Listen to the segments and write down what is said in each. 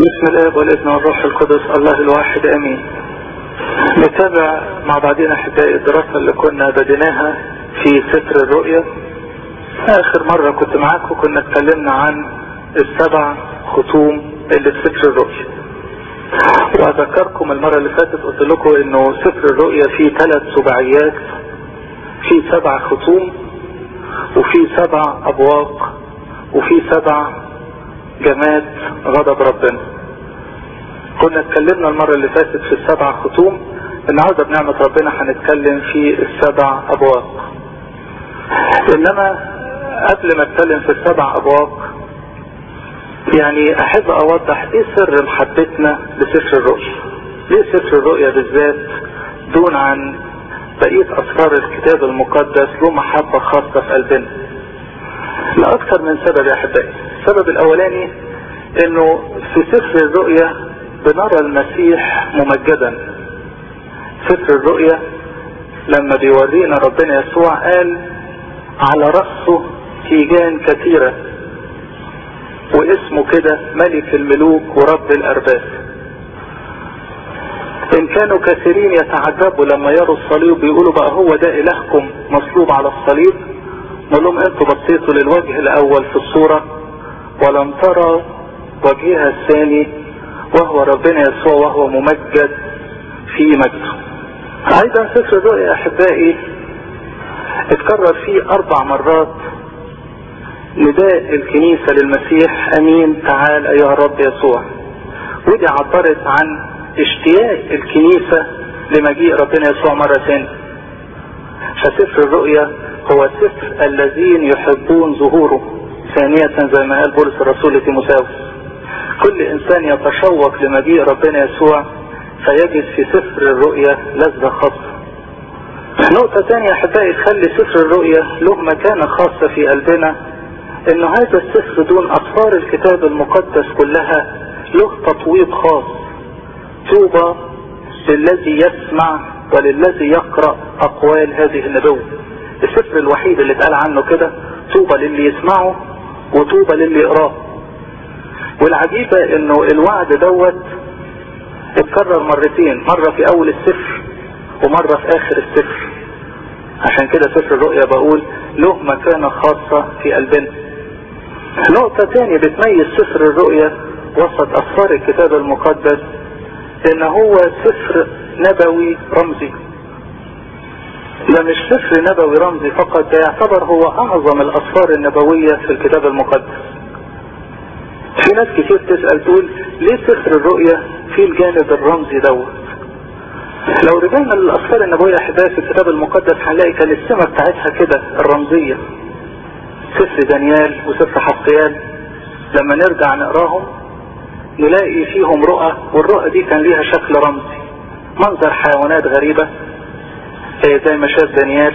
بسم الاب والابن والروح القدس الله الواحد امين نتابع مع بعضنا احبائي الدراسة اللي كنا بديناها في سفر الرؤيا اخر مرة كنت معاكم كنا اتكلمنا عن السبع ختوم اللي في سفر الرؤيا واذكركم المرة اللي فاتت قلت لكم انه سفر الرؤيا فيه ثلاث سبعيات فيه سبع ختوم وفيه سبع ابواق وفيه سبع جماد غضب ربنا كنا اتكلمنا المرة اللي فاتت في السبع ختوم النهاردة بنعمة ربنا هنتكلم في السبع ابواق انما قبل ما اتكلم في السبع ابواق يعني احب اوضح ايه سر محبتنا لسفر الرؤيا ليه سفر الرؤيا بالذات دون عن بقية اسرار الكتاب المقدس له محبة خاصة في قلبنا لاكثر من سبب يا احبائي السبب الاولاني انه في سفر الرؤيا بنرى المسيح ممجدا سفر الرؤيا لما بيورينا ربنا يسوع قال على رأسه تيجان كثيرة واسمه كده ملك الملوك ورب الارباب ان كانوا كثيرين يتعجبوا لما يروا الصليب بيقولوا بقى هو ده الهكم مصلوب على الصليب نقول لهم انتوا بصيتوا للوجه الاول في الصورة ولم ترى وجهها الثاني وهو ربنا يسوع وهو ممجد في مجده ايضا سفر الرؤيا احبائي اتكرر فيه اربع مرات نداء الكنيسة للمسيح امين تعال ايها الرب يسوع ودي عبرت عن اشتياق الكنيسة لمجيء ربنا يسوع مرة ثانية فسفر الرؤيا هو سفر الذين يحبون ظهوره ثانية زي ما قال بولس الرسول لتيموثاوس كل انسان يتشوق لمجيء ربنا يسوع فيجد في سفر الرؤيا لذة خاصة نقطة تانية احبائي تخلي سفر الرؤيا له مكانة خاصة في قلبنا انه هذا السفر دون اسفار الكتاب المقدس كلها له تطويب خاص توبة للذي يسمع وللذي يقرأ اقوال هذه النبوة السفر الوحيد اللي اتقال عنه كده طوبى للي يسمعه وطوبى للي يقراه والعجيبة انه الوعد دوت اتكرر مرتين مرة في اول السفر ومرة في اخر السفر عشان كده سفر الرؤيا بقول له مكانة خاصة في قلبنا نقطة تانية بتميز سفر الرؤيا وسط اسفار الكتاب المقدس ان هو سفر نبوي رمزي ده مش سفر نبوي رمزي فقط ده يعتبر هو اعظم الاسفار النبوية في الكتاب المقدس في ناس كتير تسأل تقول ليه سفر الرؤيا في الجانب الرمزي دوت لو رجعنا للاسفار النبوية احبائي في الكتاب المقدس هنلاقي كان السمة بتاعتها كده الرمزية سفر دانيال وسفر حقيال لما نرجع نقراهم نلاقي فيهم رؤى والرؤى دي كان ليها شكل رمزي منظر حيوانات غريبة زي ما شاف دانيال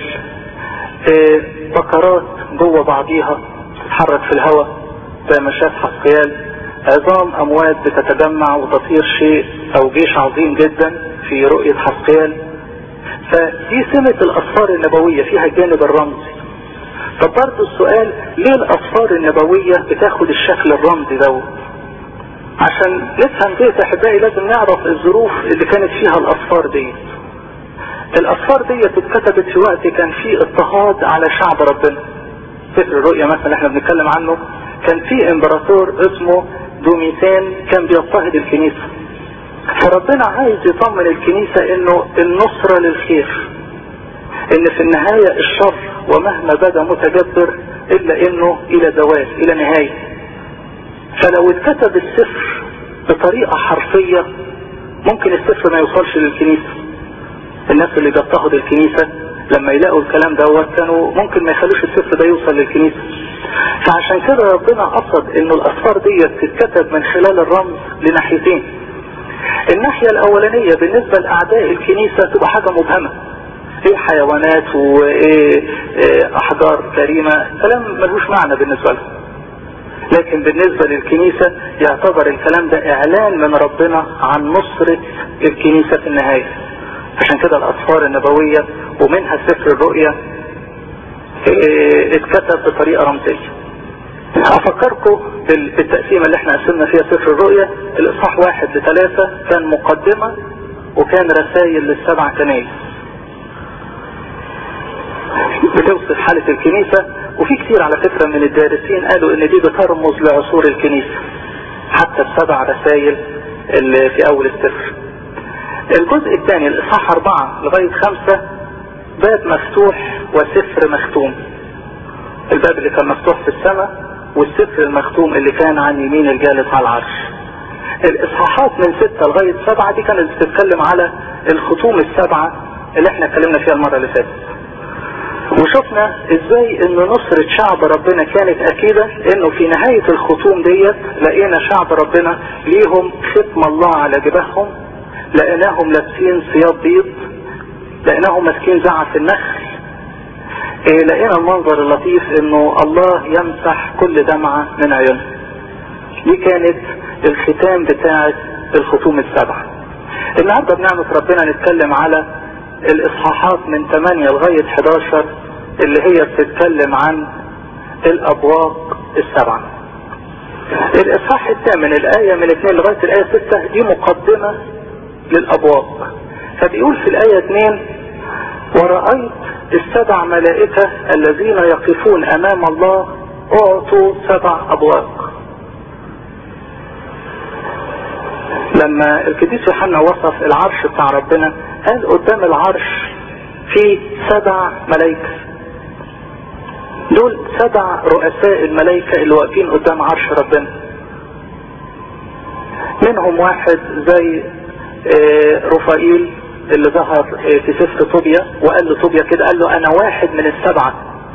بقرات جوه بعضيها تتحرك في الهواء زي ما شاف حسقيال عظام اموات بتتجمع وتطير شيء او جيش عظيم جدا في رؤية حسقيال فدي سمة الاسفار النبوية فيها الجانب الرمزي طب برضه السؤال ليه الاسفار النبوية بتاخد الشكل الرمزي دوت عشان نفهم ديت احبائي لازم نعرف الظروف اللي كانت فيها الاسفار ديت الاسفار دي اتكتبت في وقت كان فيه اضطهاد على شعب ربنا سفر الرؤيا مثلا احنا بنتكلم عنه كان في امبراطور اسمه دوميتان كان بيضطهد الكنيسة فربنا عايز يطمن الكنيسة انه النصرة للخير ان في النهاية الشر ومهما بدا متجبر الا انه الى زوال الى نهاية فلو اتكتب السفر بطريقة حرفية ممكن السفر ما يوصلش للكنيسة الناس اللي بيضطهد الكنيسة لما يلاقوا الكلام دوت كانوا ممكن ما يخلوش السفر ده يوصل للكنيسة فعشان كده ربنا قصد انه الاسفار دي تتكتب من خلال الرمز لناحيتين الناحية الاولانية بالنسبة لاعداء الكنيسة تبقى حاجة مبهمة ايه حيوانات وايه احجار كريمة كلام ملوش معنى بالنسبة لهم لكن بالنسبة للكنيسة يعتبر الكلام ده اعلان من ربنا عن نصرة الكنيسة في النهاية عشان كده الاسفار النبوية ومنها سفر الرؤيا اتكتب بطريقة رمزية افكركم بالتقسيمه اللي احنا قسمنا فيها سفر الرؤيا الاصحاح واحد لثلاثة كان مقدمة وكان رسائل للسبع كنايس بتوصف حالة الكنيسة وفي كتير على فكرة من الدارسين قالوا ان دي بترمز لعصور الكنيسة حتى السبع رسائل اللي في اول السفر الجزء الثاني الاصحاح اربعة لغاية خمسة باب مفتوح وسفر مختوم الباب اللي كان مفتوح في السماء والسفر المختوم اللي كان عن يمين الجالس على العرش الاصحاحات من ستة لغاية سبعة دي كانت بتتكلم على الختوم السبعة اللي احنا اتكلمنا فيها المرة اللي فاتت وشفنا ازاي ان نصرة شعب ربنا كانت اكيدة انه في نهاية الختوم ديت لقينا شعب ربنا ليهم ختم الله على جبههم لقيناهم لابسين ثياب بيض لقيناهم ماسكين زعف النخل إيه لقينا المنظر اللطيف انه الله يمسح كل دمعة من عيونه دي كانت الختام بتاعة الختوم السبعة النهاردة بنعمة ربنا نتكلم على الاصحاحات من 8 لغاية 11 اللي هي بتتكلم عن الابواق السبعة الاصحاح الثامن الاية من 2 لغاية الاية 6 دي مقدمة للابواق فبيقول في الاية 2 ورأيت السبع ملائكة الذين يقفون امام الله اعطوا سبع ابواق لما القديس يوحنا وصف العرش بتاع ربنا قال قدام العرش في سبع ملائكة دول سبع رؤساء الملائكة اللي واقفين قدام عرش ربنا منهم واحد زي رفائيل اللي ظهر في سفر طوبيا وقال له طوبيا كده قال له انا واحد من السبعة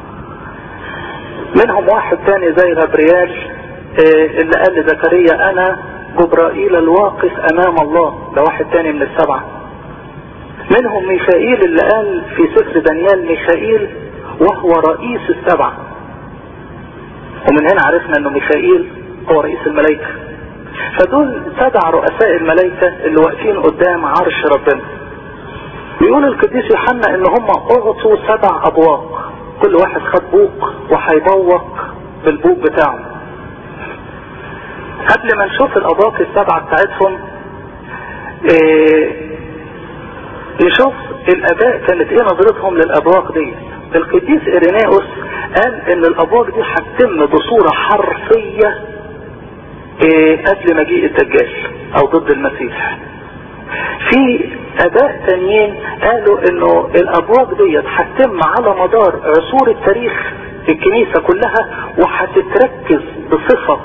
منهم واحد تاني زي غبريال اللي قال لزكريا انا جبرائيل الواقف امام الله ده واحد تاني من السبعة منهم ميخائيل اللي قال في سفر دانيال ميخائيل وهو رئيس السبعة ومن هنا عرفنا انه ميخائيل هو رئيس الملائكة فدول سبع رؤساء الملائكة اللي واقفين قدام عرش ربنا بيقول القديس يوحنا ان هم اعطوا سبع ابواق كل واحد خد بوق وهيبوق بالبوق بتاعه قبل ما نشوف الابواق السبعة بتاعتهم إيه نشوف الاباء كانت ايه نظرتهم للابواق دي القديس اريناوس قال ان الابواق دي هتتم بصورة حرفية إيه قبل مجيء الدجال او ضد المسيح في اباء تانيين قالوا انه الابواق ديت هتتم على مدار عصور التاريخ الكنيسة كلها وهتتركز بصفة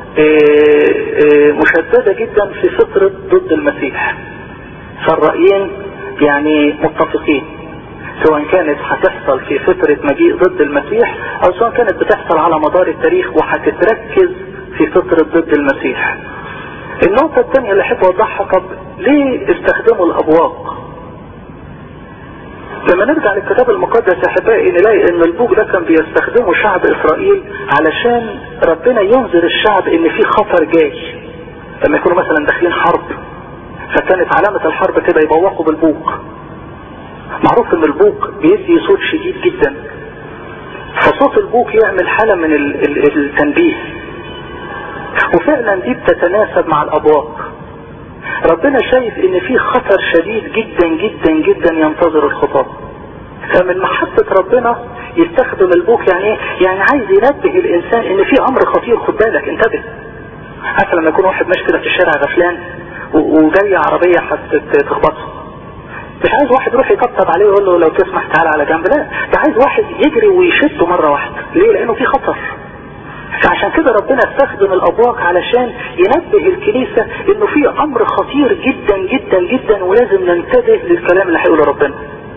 مشددة جدا في فترة ضد المسيح فالرأيين يعني متفقين سواء كانت هتحصل في فترة مجيء ضد المسيح او سواء كانت بتحصل على مدار التاريخ وهتتركز في فترة ضد المسيح النقطة الثانية اللي احب اوضحها طب ليه استخدموا الابواق لما نرجع للكتاب المقدس يا احبائي نلاقي ان البوق ده كان بيستخدمه شعب اسرائيل علشان ربنا ينذر الشعب ان في خطر جاي لما يكونوا مثلا داخلين حرب فكانت علامة الحرب كده يبوقوا بالبوق معروف ان البوق بيدي صوت شديد جدا فصوت البوق يعمل حالة من التنبيه وفعلا دي بتتناسب مع الابواق ربنا شايف ان في خطر شديد جدا جدا جدا ينتظر الخطاب فمن محبة ربنا يستخدم البوك يعني ايه يعني عايز ينبه الانسان ان في امر خطير خد بالك انتبه حتى لما يكون واحد ماشي كده في الشارع غفلان وجاي عربية هتخبطه مش عايز واحد يروح يطبطب عليه ويقول له لو تسمح تعالى على جنب لا ده عايز واحد يجري ويشده مرة واحدة ليه لانه في خطر فعشان كده ربنا استخدم الابواق علشان ينبه الكنيسة انه في امر خطير جدا جدا جدا ولازم ننتبه للكلام اللي هيقوله ربنا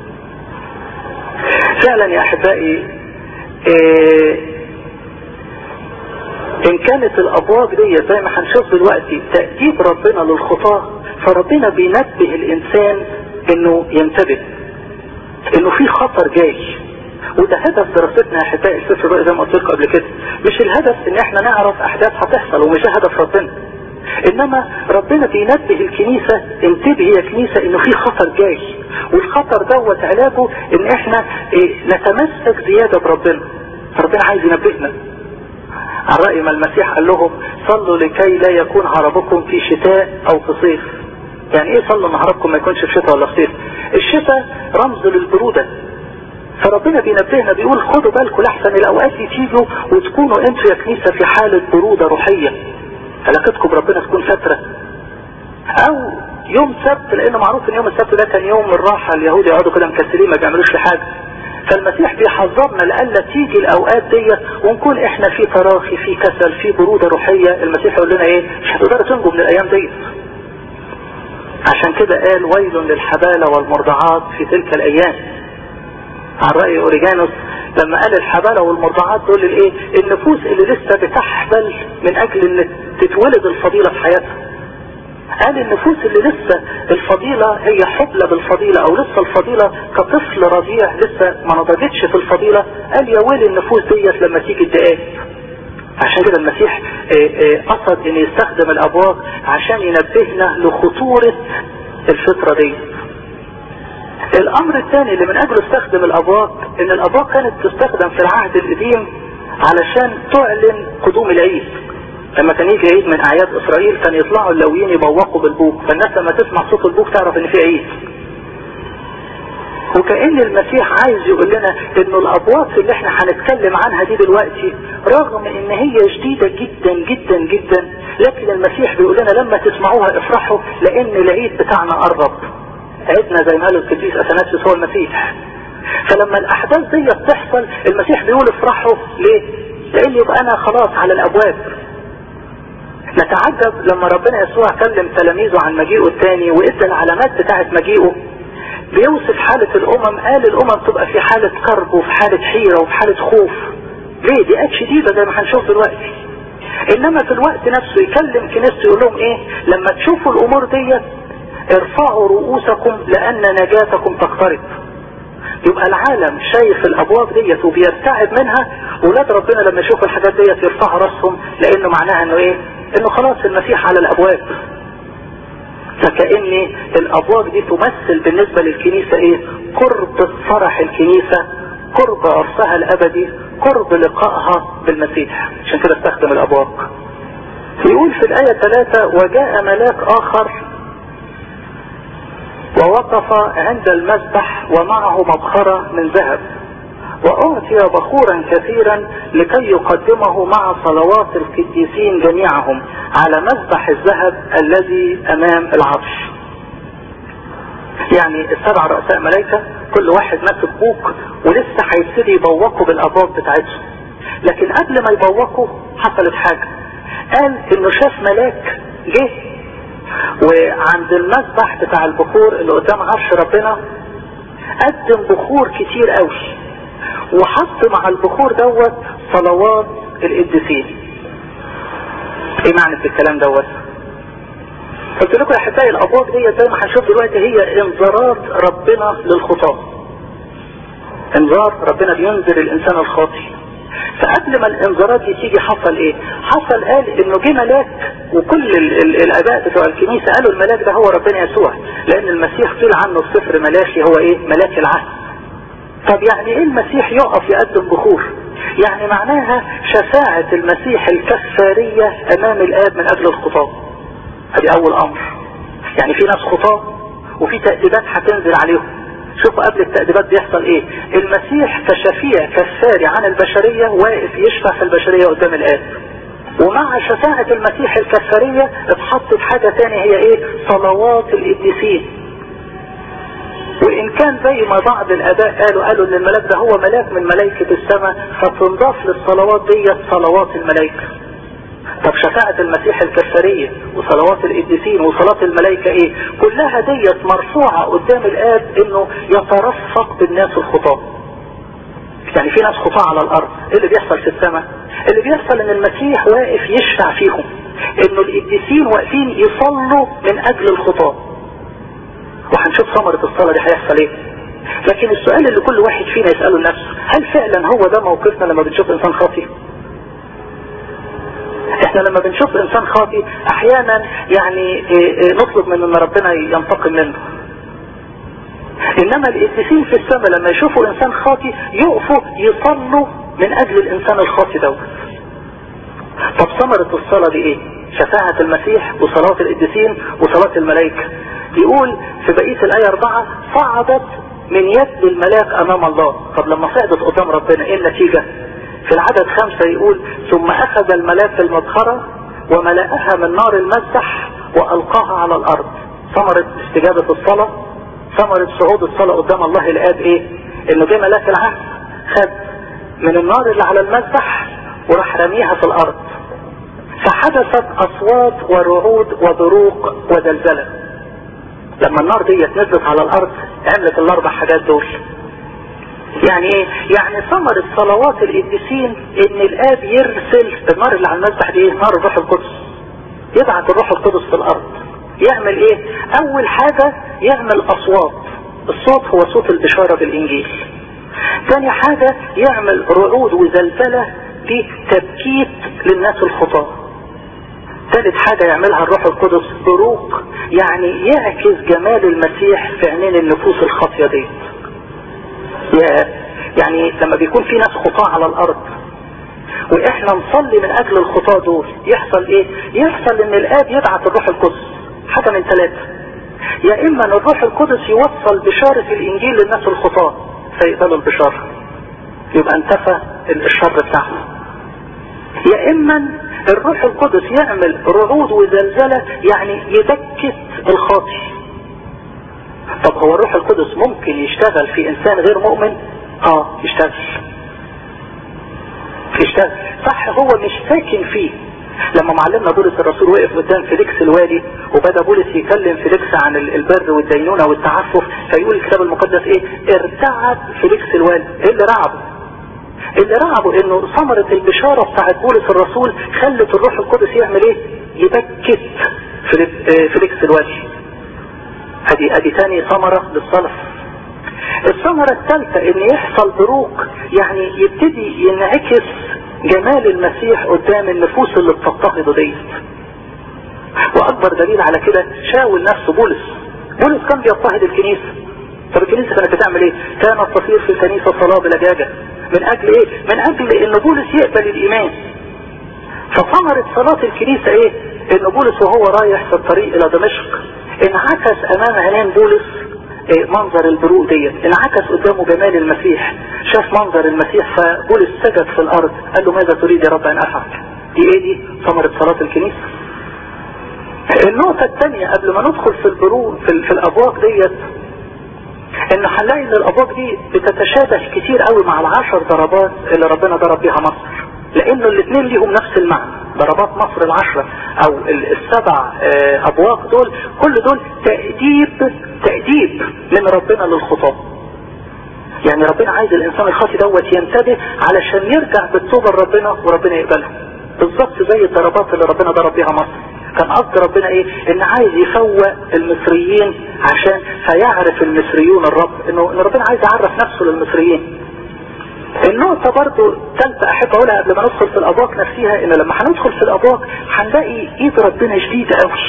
فعلا يا احبائي إيه ان كانت الابواق دي زي ما هنشوف دلوقتي تأديب ربنا للخطاة فربنا بينبه الانسان انه ينتبه انه في خطر جاي وده هدف دراستنا يا احبائي السفر بقى زي ما قلت لكم قبل كده مش الهدف ان احنا نعرف احداث هتحصل ومش ده هدف ربنا انما ربنا بينبه الكنيسة انتبه يا كنيسة انه في خطر جاي والخطر دوت علاجه ان احنا ايه نتمسك زيادة بربنا فربنا عايز ينبهنا عن رأي ما المسيح قال لهم صلوا لكي لا يكون هربكم في شتاء او في صيف يعني ايه صلوا ان هربكم ما يكونش في شتاء ولا في صيف الشتاء رمز للبرودة فربنا بينبهنا بيقول خدوا بالكم لحسن الاوقات دي تيجوا وتكونوا انتوا يا كنيسة في حالة برودة روحية علاقتكم بربنا تكون فترة او يوم سبت لان معروف ان يوم السبت ده كان يوم الراحة اليهود يقعدوا كده مكسلين ما بيعملوش في حاجة فالمسيح بيحذرنا لألا تيجي الأوقات ديت ونكون احنا في تراخي في كسل في برودة روحية المسيح يقول لنا ايه مش هتقدروا تنجوا من الأيام ديت عشان كده قال ويل للحبالة والمرضعات في تلك الأيام عن رأي أوريجانوس لما قال الحبالة والمرضعات دول الايه النفوس اللي لسه بتحبل من أجل ان تتولد الفضيلة في حياتها قال النفوس اللي لسه الفضيلة هي حبلة بالفضيلة او لسه الفضيلة كطفل رضيع لسه ما نضجتش في الفضيلة قال يا ويل النفوس ديت لما تيجي الدقات عشان كده المسيح قصد ان يستخدم الابواق عشان ينبهنا لخطورة الفطرة دي الامر الثاني اللي من اجله استخدم الابواق ان الابواق كانت تستخدم في العهد القديم علشان تعلن قدوم العيد لما كان يجي عيد من اعياد اسرائيل كان يطلعوا اللويين يبوقوا بالبوق فالناس لما تسمع صوت البوق تعرف ان في عيد وكأن المسيح عايز يقول لنا انه الابواق اللي احنا هنتكلم عنها دي دلوقتي رغم ان هي جديدة جدا جدا جدا لكن المسيح بيقول لنا لما تسمعوها افرحوا لان العيد بتاعنا قرب عيدنا زي ما قال القديس اثناسيوس هو المسيح فلما الاحداث دي بتحصل المسيح بيقول افرحوا ليه لان يبقى انا خلاص على الابواب نتعجب لما ربنا يسوع كلم تلاميذه عن مجيئه الثاني وادى العلامات بتاعت مجيئه بيوصف حالة الامم قال الامم تبقى في حالة كرب وفي حالة حيرة وفي حالة خوف ليه دي قد شديدة زي ما هنشوف دلوقتي انما في الوقت نفسه يكلم كنيسته يقول لهم ايه لما تشوفوا الامور ديت ارفعوا رؤوسكم لان نجاتكم تقترب يبقى العالم شايف الابواب ديت وبيرتعب منها ولاد ربنا لما يشوفوا الحاجات ديت يرفعوا راسهم لانه معناها انه ايه انه خلاص المسيح على الابواب فكأن الابواب دي تمثل بالنسبة للكنيسة ايه قرب فرح الكنيسة قرب عرسها الابدي قرب لقائها بالمسيح عشان كده استخدم الابواب يقول في الآية ثلاثة وجاء ملاك آخر ووقف عند المذبح ومعه مبخرة من ذهب وأعطي بخورا كثيرا لكي يقدمه مع صلوات القديسين جميعهم على مذبح الذهب الذي أمام العرش يعني السبع رؤساء ملائكة كل واحد ماسك بوك ولسه هيبتدي يبوقوا بالأبواب بتاعتهم لكن قبل ما يبوقوا حصلت حاجة قال انه شاف ملاك جه وعند المذبح بتاع البخور اللي قدام عرش ربنا قدم بخور كتير قوي وحط مع البخور دوت صلوات القديسين ايه معنى الكلام دوت قلت لكم يا احبائي الابواب ديت زي ما هنشوف دلوقتي هي انذارات ربنا للخطاه انذار ربنا بينذر الانسان الخاطئ فقبل ما الانذارات دي تيجي حصل ايه حصل قال انه جه ملاك وكل ال ال الاباء بتوع الكنيسة قالوا الملاك ده هو ربنا يسوع لان المسيح قيل عنه السفر ملاكي هو ايه ملاك العهد طب يعني ايه المسيح يقف يقدم بخور يعني معناها شفاعة المسيح الكفارية امام الاب من اجل الخطاب ادي اول امر يعني في ناس خطاب وفي تأديبات هتنزل عليهم شوفوا قبل التأديبات بيحصل ايه المسيح كشفيع كفاري عن البشرية واقف يشفع في البشرية قدام الآب ومع شفاعة المسيح الكفارية اتحطت حاجة تانية هي ايه صلوات القديسين وان كان زي ما بعض الاباء قالوا قالوا ان الملاك ده هو ملاك من ملائكة السماء فتنضاف للصلوات دي صلوات الملائكة طب شفاعة المسيح الكفارية وصلوات القديسين وصلاة الملائكة ايه كلها ديت مرفوعة قدام الاب انه يترفق بالناس الخطاة يعني في ناس خطاة على الارض ايه اللي بيحصل في السماء اللي بيحصل ان المسيح واقف يشفع فيهم انه القديسين واقفين يصلوا من اجل الخطاة وهنشوف ثمرة الصلاة دي هيحصل ايه لكن السؤال اللي كل واحد فينا يسأله لنفسه هل فعلا هو ده موقفنا لما بنشوف انسان خاطئ احنا لما بنشوف انسان خاطئ احيانا يعني نطلب من ان ربنا ينتقم منه انما القديسين في السماء لما يشوفوا انسان خاطئ يقفوا يصلوا من اجل الانسان الخاطئ دوت طب ثمرة الصلاة دي ايه شفاعة المسيح وصلاة القديسين وصلاة الملائكة يقول في بقية الآية أربعة صعدت من يد الملاك أمام الله طب لما صعدت قدام ربنا ايه النتيجة في العدد خمسة يقول ثم أخذ الملاك المدخرة وملأها من نار المسح وألقاها على الأرض ثمرة استجابة الصلاة ثمرة صعود الصلاة قدام الله الآب ايه انه جه ملاك العهد خد من النار اللي على المسح وراح رميها في الارض فحدثت اصوات ورعود وبروق وزلزلة لما النار دي نزلت على الارض عملت الاربع حاجات دول يعني ايه يعني ثمرة صلوات القديسين ان الاب يرسل النار اللي على المسبح دي نار الروح القدس يبعث الروح القدس في الارض يعمل ايه اول حاجة يعمل اصوات الصوت هو صوت البشارة بالانجيل ثاني حاجة يعمل رعود وزلزلة دي تبكيت للناس الخطاة ثالث حاجة يعملها الروح القدس بروق يعني يعكس جمال المسيح في عينين النفوس الخاطية دي يعني لما بيكون في ناس خطاة على الارض واحنا نصلي من اجل الخطاة دول يحصل ايه يحصل ان الاب يبعث الروح القدس حاجة من ثلاثة يا اما ان الروح القدس يوصل بشارة الانجيل للناس الخطاة فيقبلوا البشارة يبقى انتفى الشر بتاعهم يا اما الروح القدس يعمل رعود وزلزلة يعني يبكت الخاطي طب هو الروح القدس ممكن يشتغل في انسان غير مؤمن اه يشتغل يشتغل صح هو مش ساكن فيه لما معلمنا بولس الرسول وقف قدام فيليكس الوالي وبدا بولس يكلم فيليكس عن البر والدينونه والتعفف فيقول الكتاب المقدس ايه ارتعب فيليكس الوالي ايه اللي رعبه اللي رعبه انه ثمرة البشارة بتاعت بولس الرسول خلت الروح القدس يعمل ايه يبكت فيليكس الوالي ادي ادي تاني ثمرة للصلف الثمرة الثالثة ان يحصل بروق يعني يبتدي ينعكس جمال المسيح قدام النفوس اللي بتضطهده ديت واكبر دليل على كده شاول نفسه بولس بولس كان بيضطهد الكنيسة طب الكنيسة كانت بتعمل ايه كانت تصير في الكنيسة صلاة بلجاجة من اجل ايه من اجل ان بولس يقبل الايمان فثمرة صلاة الكنيسة ايه ان بولس وهو رايح في الطريق الى دمشق انعكس امام عينين بولس إيه منظر البروق ديت انعكس قدامه جمال المسيح شاف منظر المسيح فبولس سجد في الارض قال له ماذا تريد يا رب ان افعل دي ايه دي ثمرة صلاة الكنيسة النقطة الثانية قبل ما ندخل في البروق في, في الابواق ديت ان هنلاقي ان الابواق دي بتتشابه كتير قوي مع العشر ضربات اللي ربنا ضرب بيها مصر لانه الاثنين ليهم نفس المعنى ضربات مصر العشرة او السبع ابواق دول كل دول تأديب تأديب من ربنا للخطاة يعني ربنا عايز الانسان الخاطي دوت ينتبه علشان يرجع بالتوبة لربنا وربنا يقبلها بالظبط زي الضربات اللي ربنا ضرب بيها مصر كان قصد ربنا ايه ان عايز يفوق المصريين عشان فيعرف المصريون الرب انه ان ربنا عايز يعرف نفسه للمصريين النقطة برضو ثالثة احب اقولها قبل ما ندخل في الابواق نفسها ان لما هندخل في الابواق هنلاقي ايد ربنا شديدة قوي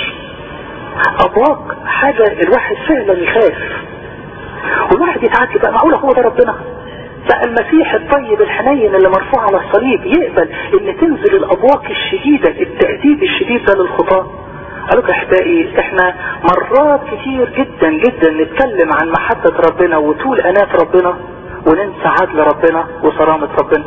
ابواق حاجة الواحد فعلا يخاف والواحد يتعجب بقى معقولة هو ده ربنا بقى المسيح الطيب الحنين اللي مرفوع على الصليب يقبل ان تنزل الابواق الشديدة التأديب الشديد ده للخطاة قالوا يا احبائي احنا مرات كتير جدا جدا نتكلم عن محبة ربنا وطول انات ربنا وننسى عدل ربنا وصرامة ربنا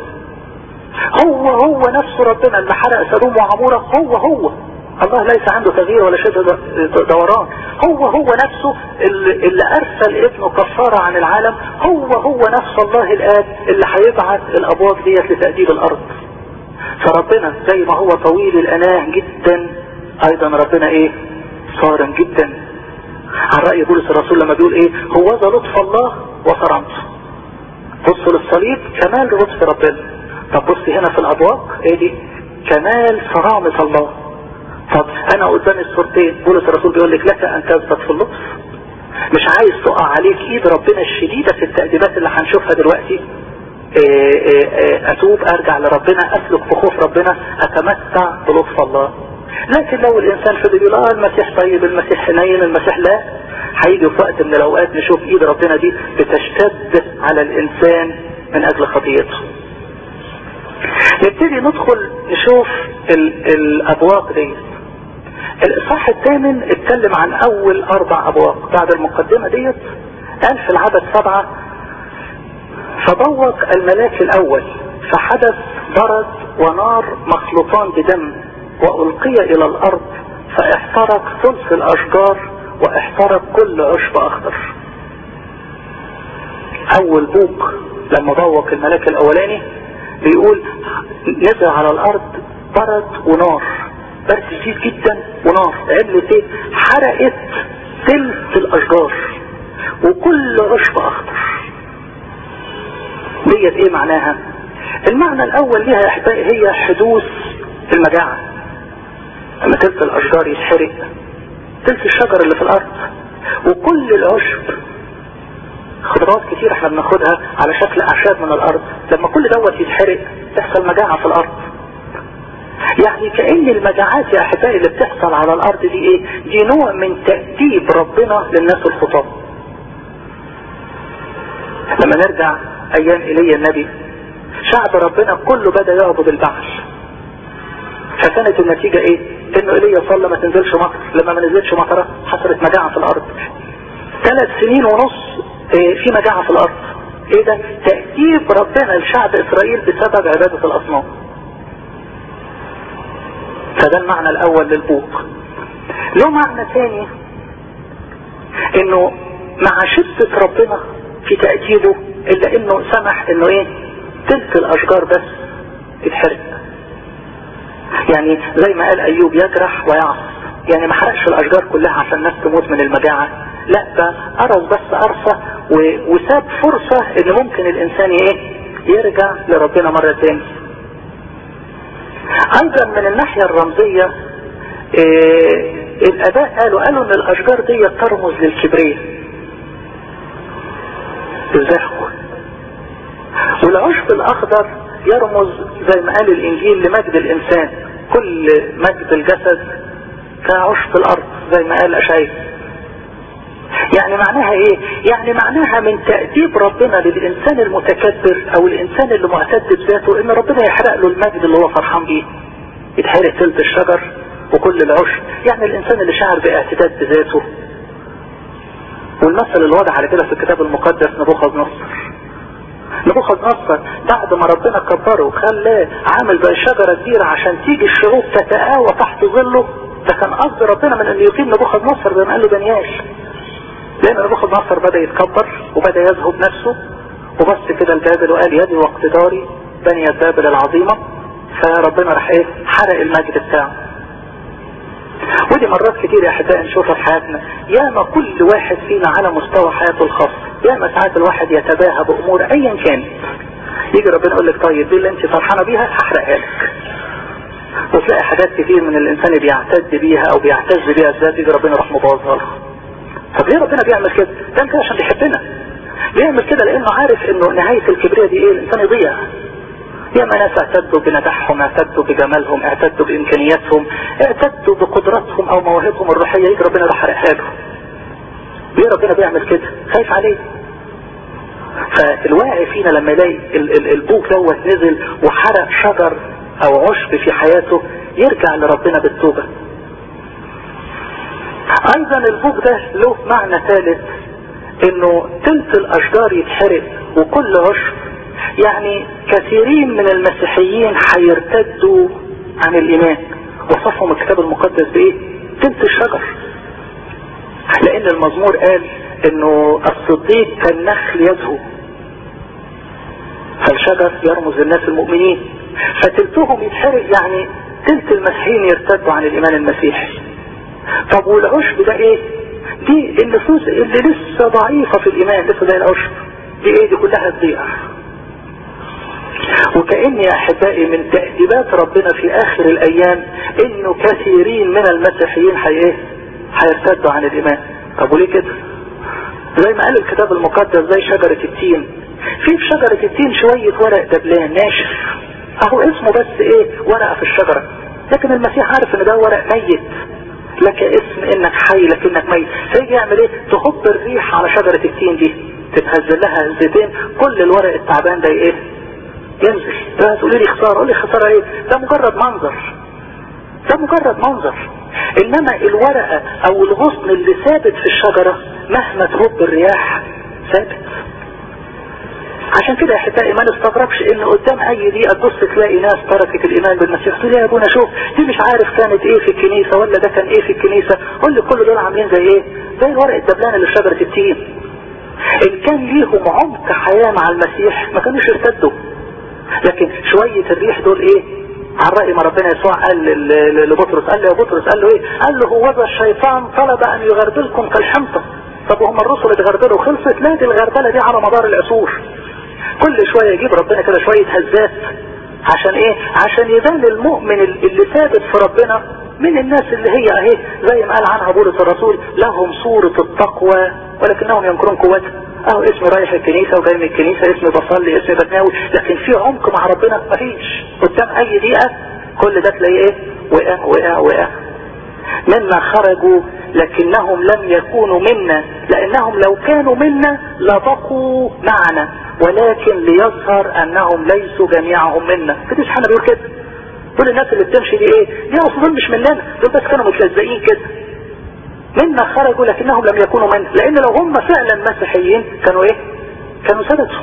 هو هو نفسه ربنا اللي حرق سدوم وعمورة هو هو الله ليس عنده تغيير ولا شيء دوران هو هو نفسه اللي, اللي ارسل ابنه كفارة عن العالم هو هو نفس الله الاب اللي هيبعث الابواق ديت لتأديب الارض فربنا زي ما هو طويل الاناه جدا ايضا ربنا ايه صارم جدا عن رأي بولس الرسول لما بيقول ايه هو ذا لطف الله وصرامته بص للصليب كمال لطف ربنا طب بص هنا في الابواق ايه دي كمال صرامة الله طب انا قدام الصورتين بولس الرسول بيقول لك لك ان تثبت في اللطف مش عايز تقع عليك ايد ربنا الشديدة في التأديبات اللي هنشوفها دلوقتي إيه إيه اتوب ارجع لربنا اسلك بخوف ربنا اتمتع بلطف الله لكن لو الانسان فضل يقول اه المسيح طيب المسيح حنين المسيح لا هيجي في وقت من الاوقات نشوف ايد ربنا دي بتشتد على الانسان من اجل خطيئته نبتدي ندخل نشوف الابواق دي الاصحاح الثامن اتكلم عن اول اربع ابواق بعد المقدمة ديت قال في العدد سبعة فبوق الملاك الاول فحدث برد ونار مخلوطان بدم والقي الى الارض فاحترق ثلث الاشجار واحترق كل عشب اخضر اول بوق لما بوق الملاك الاولاني بيقول نزل على الارض برد ونار برد شديد جدا ونار عملت ايه حرقت ثلث الاشجار وكل عشب اخضر ديت ايه معناها المعنى الاول ليها يا احبائي هي حدوث المجاعة لما ثلث الاشجار يتحرق ثلث الشجر اللي في الارض وكل العشب خضروات كتير احنا بناخدها على شكل اعشاب من الارض لما كل دوت يتحرق تحصل مجاعة في الارض يعني كأن المجاعات يا احبائي اللي بتحصل على الارض دي ايه دي نوع من تأديب ربنا للناس الخطاب لما نرجع ايام ايليا النبي شعب ربنا كله بدأ يعبد البعل فكانت النتيجة ايه انه ايليا صلى ما تنزلش مطر لما ما نزلتش مطرة حصلت مجاعة في الارض ثلاث سنين ونص ايه في مجاعة في الارض ايه ده تأديب ربنا لشعب اسرائيل بسبب عبادة الاصنام فده المعنى الاول للبوق له معنى ثاني انه مع شدة ربنا في تأكيده الا انه سمح انه ايه تلك الاشجار بس تتحرق يعني زي ما قال ايوب يجرح ويعص يعني ما حرقش الاشجار كلها عشان الناس تموت من المجاعة لا ده قرص بس قرصة وساب فرصة ان ممكن الانسان ايه يرجع لربنا مرة تاني ايضا من الناحية الرمزية إيه الاباء قالوا قالوا ان الاشجار دي ترمز للكبرية الزهو والعشب الاخضر يرمز زي ما قال الانجيل لمجد الانسان كل مجد الجسد كعشب الارض زي ما قال اشعياء يعني معناها ايه يعني معناها من تأديب ربنا للانسان المتكبر او الانسان اللي معتد بذاته ان ربنا يحرق له المجد اللي هو فرحان بيه يتحرق ثلث الشجر وكل العشب يعني الانسان اللي شعر باعتداد بذاته والمثل اللي وضع على كده في الكتاب المقدس نبوخذ نصر نبوخذ نصر بعد ما ربنا كبره وخلاه عامل زي شجرة كبيرة عشان تيجي الشعوب تتآوى تحت ظله ده كان قصد ربنا من ان يقيم نبوخذ نصر زي ما قال له دانيال لان نبوخذ نصر بدأ يتكبر وبدأ يذهب نفسه وبص كده البابل وقال يدي واقتداري بني بابل العظيمة فربنا راح ايه حرق المجد بتاعه ودي مرات كتير يا احبائي نشوفها في حياتنا ياما كل واحد فينا على مستوى حياته الخاص ياما ساعات الواحد يتباهى بامور ايا كانت يجي ربنا يقول لك طيب دي اللي انت فرحانه بيها هحرقها لك وتلاقي حاجات كتير من الانسان بيعتد بيها او بيعتز بيها الذات يجي ربنا يروح مبوظها له طب ليه ربنا بيعمل كده؟ ده كده عشان بيحبنا بيعمل كده لانه عارف انه نهايه الكبرياء دي ايه الانسان يضيع ياما ناس اعتدوا بنجاحهم اعتدوا بجمالهم اعتدوا بامكانياتهم اعتدوا بقدراتهم او مواهبهم الروحيه يجي ربنا يروح حرقها له ليه ربنا بيعمل كده خايف عليه فالواعي فينا لما يلاقي البوك دوت نزل وحرق شجر او عشب في حياته يرجع لربنا بالتوبه ايضا البوك ده له معنى ثالث انه تلت الاشجار يتحرق وكل عشب يعني كثيرين من المسيحيين هيرتدوا عن الايمان وصفهم الكتاب المقدس بايه تلت الشجر لان المزمور قال انه الصديق كالنخل يزهو فالشجر يرمز للناس المؤمنين فتلتهم يتحرق يعني تلت المسيحيين يرتدوا عن الايمان المسيحي طب والعشب ده ايه دي النفوس اللي لسه ضعيفة في الايمان لسه زي العشب دي ايه دي كلها تضيع وكأن يا احبائي من تأديبات ربنا في اخر الايام انه كثيرين من المسيحيين حي ايه هيرتدوا عن الايمان طب وليه كده زي ما قال الكتاب المقدس زي شجرة التين في في شجرة التين شوية ورق دبلان ناشف اهو اسمه بس ايه ورقة في الشجرة لكن المسيح عارف ان ده ورق ميت لك اسم انك حي لكنك ميت فيجي يعمل ايه تخب الريح على شجرة التين دي تتهز لها هزتين كل الورق التعبان ده ايه ينزل ده تقولي لي خسارة قول لي خسارة ايه ده مجرد منظر ده مجرد منظر انما الورقة او الغصن اللي ثابت في الشجرة مهما تهب الرياح ثابت عشان كده يا احبائي ما نستغربش ان قدام اي دقيقه تبص تلاقي ناس تركت الايمان بالمسيح تقول يا ابونا شوف دي مش عارف كانت ايه في الكنيسه ولا ده كان ايه في الكنيسه قول لي كل دول عاملين زي ايه زي الورق الدبلان اللي في شجره التين ان كان ليهم عمق حياه مع المسيح ما كانوش ارتدوا لكن شويه الريح دول ايه على رأي ما ربنا يسوع قال لبطرس قال له يا بطرس قال له ايه قال له هو ذا الشيطان طلب ان يغربلكم كالحمطة طب وهم الرسل اتغربلوا خلصت لا دي الغربلة دي على مدار العصور كل شوية يجيب ربنا كده شوية هزات عشان ايه عشان يبان المؤمن اللي ثابت في ربنا من الناس اللي هي اهي زي ما قال عنها بولس الرسول لهم صورة التقوى ولكنهم ينكرون قوتها اهو اسمي رايح الكنيسة وجاي من الكنيسة اسمي بصلي اسمي بتناول لكن في عمق مع ربنا مفيش قدام اي دقيقة كل ده تلاقيه ايه وقع وقع وقع مما خرجوا لكنهم لم يكونوا منا لانهم لو كانوا منا لبقوا معنا ولكن ليظهر انهم ليسوا جميعهم منا كده حنا بيقول كده كل الناس اللي بتمشي دي ايه دي اصلا مش مننا دول بس كانوا متلزقين كده منا خرجوا لكنهم لم يكونوا منا لان لو هم فعلا مسيحيين كانوا ايه كانوا ثبتوا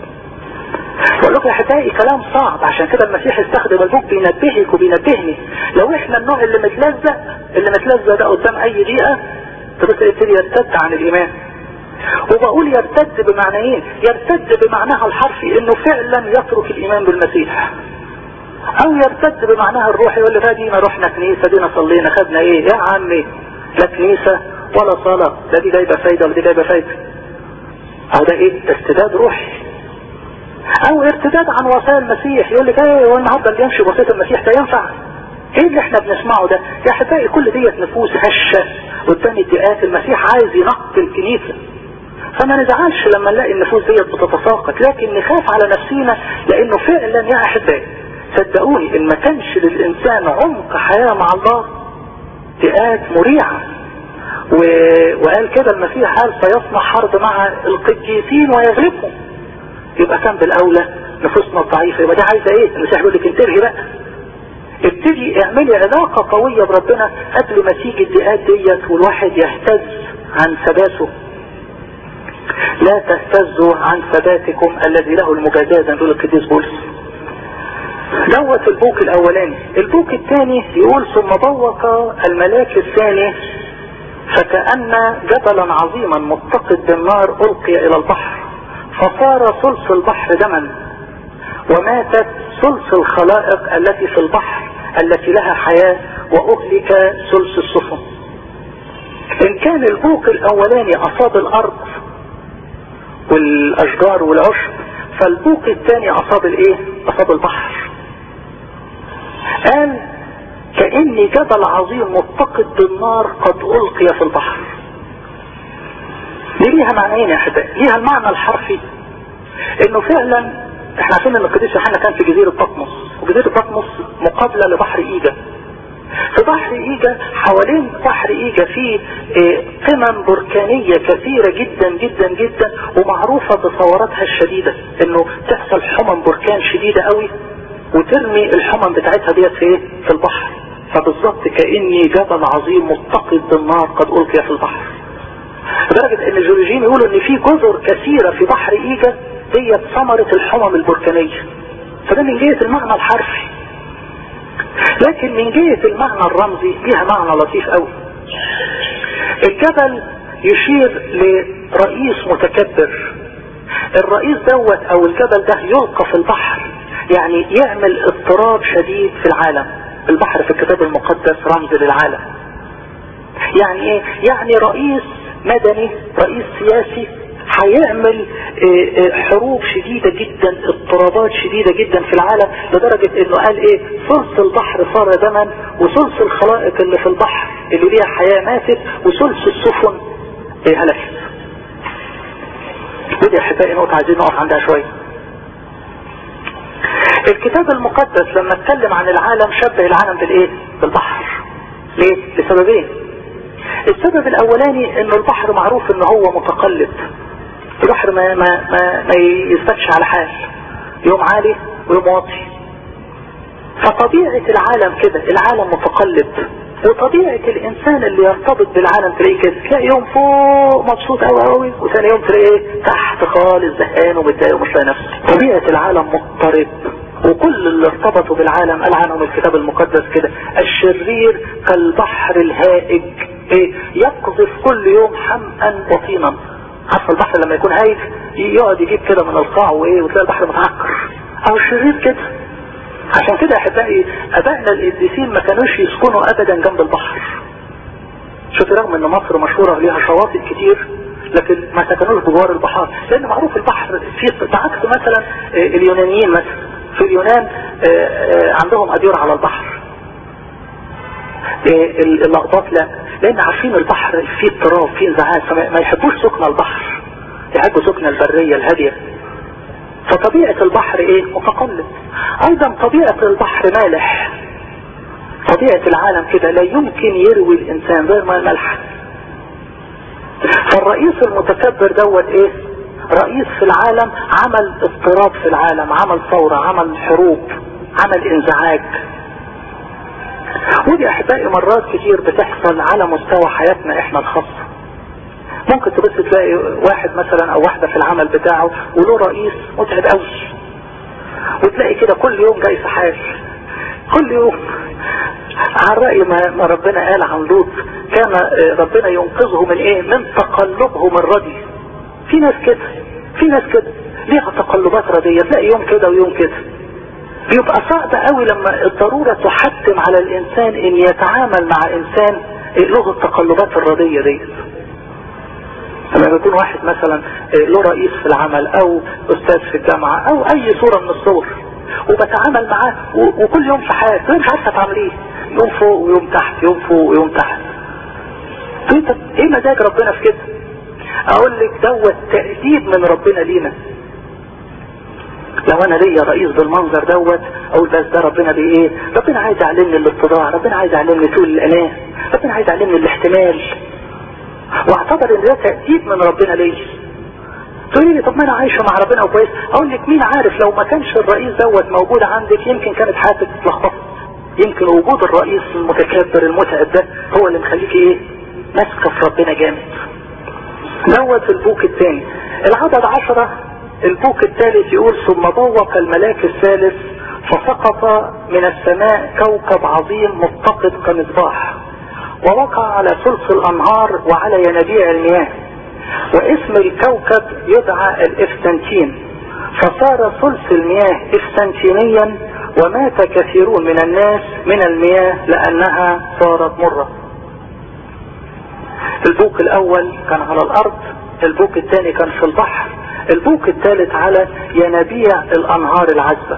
بقول لكم يا احبائي كلام صعب عشان كده المسيح استخدم البوك بينبهك وبينبهني لو احنا النوع اللي متلزق اللي متلزق ده قدام اي دقيقه تبص يبتدي يرتد عن الايمان وبقول يرتد بمعنيين يرتد بمعناها الحرفي انه فعلا يترك الايمان بالمسيح او يرتد بمعناها الروحي يقول لي دينا رحنا كنيسه دينا صلينا خدنا ايه يا عمي لا كنيسه ولا صلاه لا دي جايبه فايده ولا دي جايبه فايده او ده ايه ده استداد روحي او ارتداد عن وصايا المسيح يقول لك ايه هو النهارده اللي يمشي بوصيه المسيح ده ينفع ايه اللي احنا بنسمعه ده يا احبائي كل ديت نفوس هشه قدام ادعاءات المسيح عايز ينقي الكنيسه فما نزعلش لما نلاقي النفوس ديت بتتساقط لكن نخاف على نفسينا لانه فعلا يا احبائي صدقوني ان ما كانش للانسان عمق حياه مع الله ادعاءات مريعه و... وقال كده المسيح قال سيصنع حرب مع القديسين ويغلبهم يبقى كان بالاولى نفوسنا الضعيفه يبقى دي عايزه ايه المسيح بيقول لك انتبهي بقى ابتدي اعملي علاقة قوية بربنا قبل ما تيجي الدقات ديت والواحد يهتز عن ثباته لا تهتزوا عن ثباتكم الذي له المجازاة زي ما بيقول القديس بولس دوت البوك الاولاني البوك الثاني يقول ثم ضوق الملاك الثاني فكأن جبلا عظيما متقد بالنار القي الى البحر فصار ثلث البحر دما وماتت ثلث الخلائق التي في البحر التي لها حياة واهلك ثلث السفن ان كان البوك الاولاني اصاب الارض والاشجار والعشب فالبوك الثاني اصاب الايه اصاب البحر قال كأني جبل عظيم متقد بالنار قد ألقي في البحر دي ليها معنيين يا احبائي ليها المعنى الحرفي انه فعلا احنا عارفين ان القديس يوحنا كان في جزيرة بطمس وجزيرة بطمس مقابلة لبحر ايجا في بحر ايجا حوالين بحر ايجا في قمم بركانية كثيرة جدا جدا جدا ومعروفة بثوراتها الشديدة انه تحصل حمم بركان شديدة قوي وترمي الحمم بتاعتها ديت في في البحر فبالظبط كأني جبل عظيم متقد بالنار قد ألقي في البحر لدرجة ان الجيولوجيين يقولوا ان في جزر كثيرة في بحر ايجا ديت ثمرة الحمم البركانية فده من جهة المعنى الحرفي لكن من جهة المعنى الرمزي ليها معنى لطيف قوي الجبل يشير لرئيس متكبر الرئيس دوت او الجبل ده يلقى في البحر يعني يعمل اضطراب شديد في العالم البحر في الكتاب المقدس رمز للعالم يعني ايه يعني رئيس مدني رئيس سياسي هيعمل حروب شديدة جدا اضطرابات شديدة جدا في العالم لدرجة انه قال ايه ثلث البحر صار دما وثلث الخلائق اللي في البحر اللي ليها حياة ماتت وثلث السفن هلكت ودي يا احبائي نقطة عايزين نقف عندها شوية الكتاب المقدس لما اتكلم عن العالم شبه العالم بالايه بالبحر ليه لسببين السبب الاولاني ان البحر معروف ان هو متقلب البحر ما ما ما, ما يثبتش على حال يوم عالي ويوم واطي فطبيعة العالم كده العالم متقلب وطبيعة الانسان اللي يرتبط بالعالم تلاقيه كده تلاقي يوم فوق مبسوط قوي قوي وثاني يوم تلاقيه تحت خالص زهقان ومتضايق ومش لاقي نفسه طبيعة العالم مضطرب وكل اللي ارتبطوا بالعالم قال عنهم الكتاب المقدس كده الشرير كالبحر الهائج ايه يقذف كل يوم حمأ وطينا عارف البحر لما يكون هايج يقعد يجيب كده من القاع وايه وتلاقي البحر متعكر او الشرير كده عشان كده احبائي ابائنا القديسين ما كانوش يسكنوا ابدا جنب البحر شوف رغم ان مصر مشهورة ليها شواطئ كتير لكن ما سكنوش بجوار البحار لان معروف البحر في بعكس مثلا اليونانيين مثلا في اليونان عندهم اديرة على البحر اللقطات لا لان عارفين البحر فيه اضطراب فيه انزعاج فما يحبوش سكن البحر يحبوا سكن البرية الهادية فطبيعة البحر ايه متقلب ايضا طبيعة البحر مالح طبيعة العالم كده لا يمكن يروي الانسان غير ما الملح فالرئيس المتكبر دوت ايه رئيس في العالم عمل اضطراب في العالم عمل ثورة عمل حروب عمل انزعاج ودي احبائي مرات كتير بتحصل على مستوى حياتنا احنا الخاصة ممكن تبص تلاقي واحد مثلا او واحدة في العمل بتاعه وله رئيس متعب قوي وتلاقي كده كل يوم جاي في حال كل يوم على رأي ما, ما ربنا قال عن لوط كان ربنا ينقذه من ايه من تقلبهم الردي في ناس كده في ناس كده ليها تقلبات ردية تلاقي يوم كده ويوم كده بيبقى صعب قوي لما الضرورة تحتم على الانسان ان يتعامل مع انسان له التقلبات الردية دي لما يكون واحد مثلا له رئيس في العمل او استاذ في الجامعة او اي صورة من الصور وبتعامل معاه وكل يوم في حياته مش عارفه تعمل ايه يوم فوق ويوم تحت يوم فوق ويوم تحت انت ايه مزاج ربنا في كده اقول لك دوت تأديب من ربنا لينا لو انا ليا رئيس بالمنظر دوت اقول بس ده ربنا بايه ربنا عايز يعلمني الاتضاع ربنا عايز يعلمني طول الاناه ربنا عايز يعلمني الاحتمال واعتبر ان ده تأديب من ربنا ليا تقولي لي طب ما انا عايشة مع ربنا وكويس اقول لك مين عارف لو ما كانش الرئيس دوت موجود عندك يمكن كانت حياتك اتلخبطت يمكن وجود الرئيس المتكبر المتعب ده هو اللي مخليكي ايه ماسكه في ربنا جامد دوت البوك الثاني العدد عشرة البوك الثالث يقول ثم بوق الملاك الثالث فسقط من السماء كوكب عظيم متقد كمصباح ووقع على ثلث الانهار وعلى ينابيع المياه واسم الكوكب يدعى الافسنتين فصار ثلث المياه افسنتينيا ومات كثيرون من الناس من المياه لانها صارت مرة البوك الاول كان على الارض البوك الثاني كان في البحر البوك الثالث على ينابيع الانهار العذبة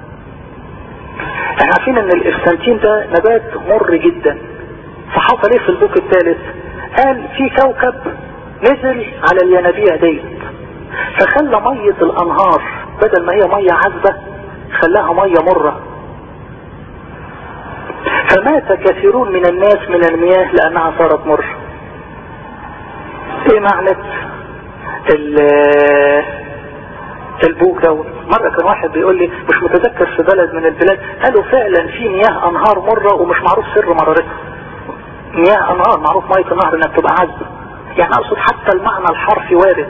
احنا عارفين ان الافسنتين ده نبات مر جدا فحصل ايه في البوك الثالث قال في كوكب نزل على الينابيع دي فخلى مية الانهار بدل ما هي مية عذبة خلاها مية مرة فمات كثيرون من الناس من المياه لانها صارت مر ايه معنى البوك دوت مرة كان واحد بيقول لي مش متذكر في بلد من البلاد قالوا فعلا في مياه انهار مرة ومش معروف سر مرارتها مياه انهار معروف مية النهر انها بتبقى عذبة يعني اقصد حتى المعنى الحرفي وارد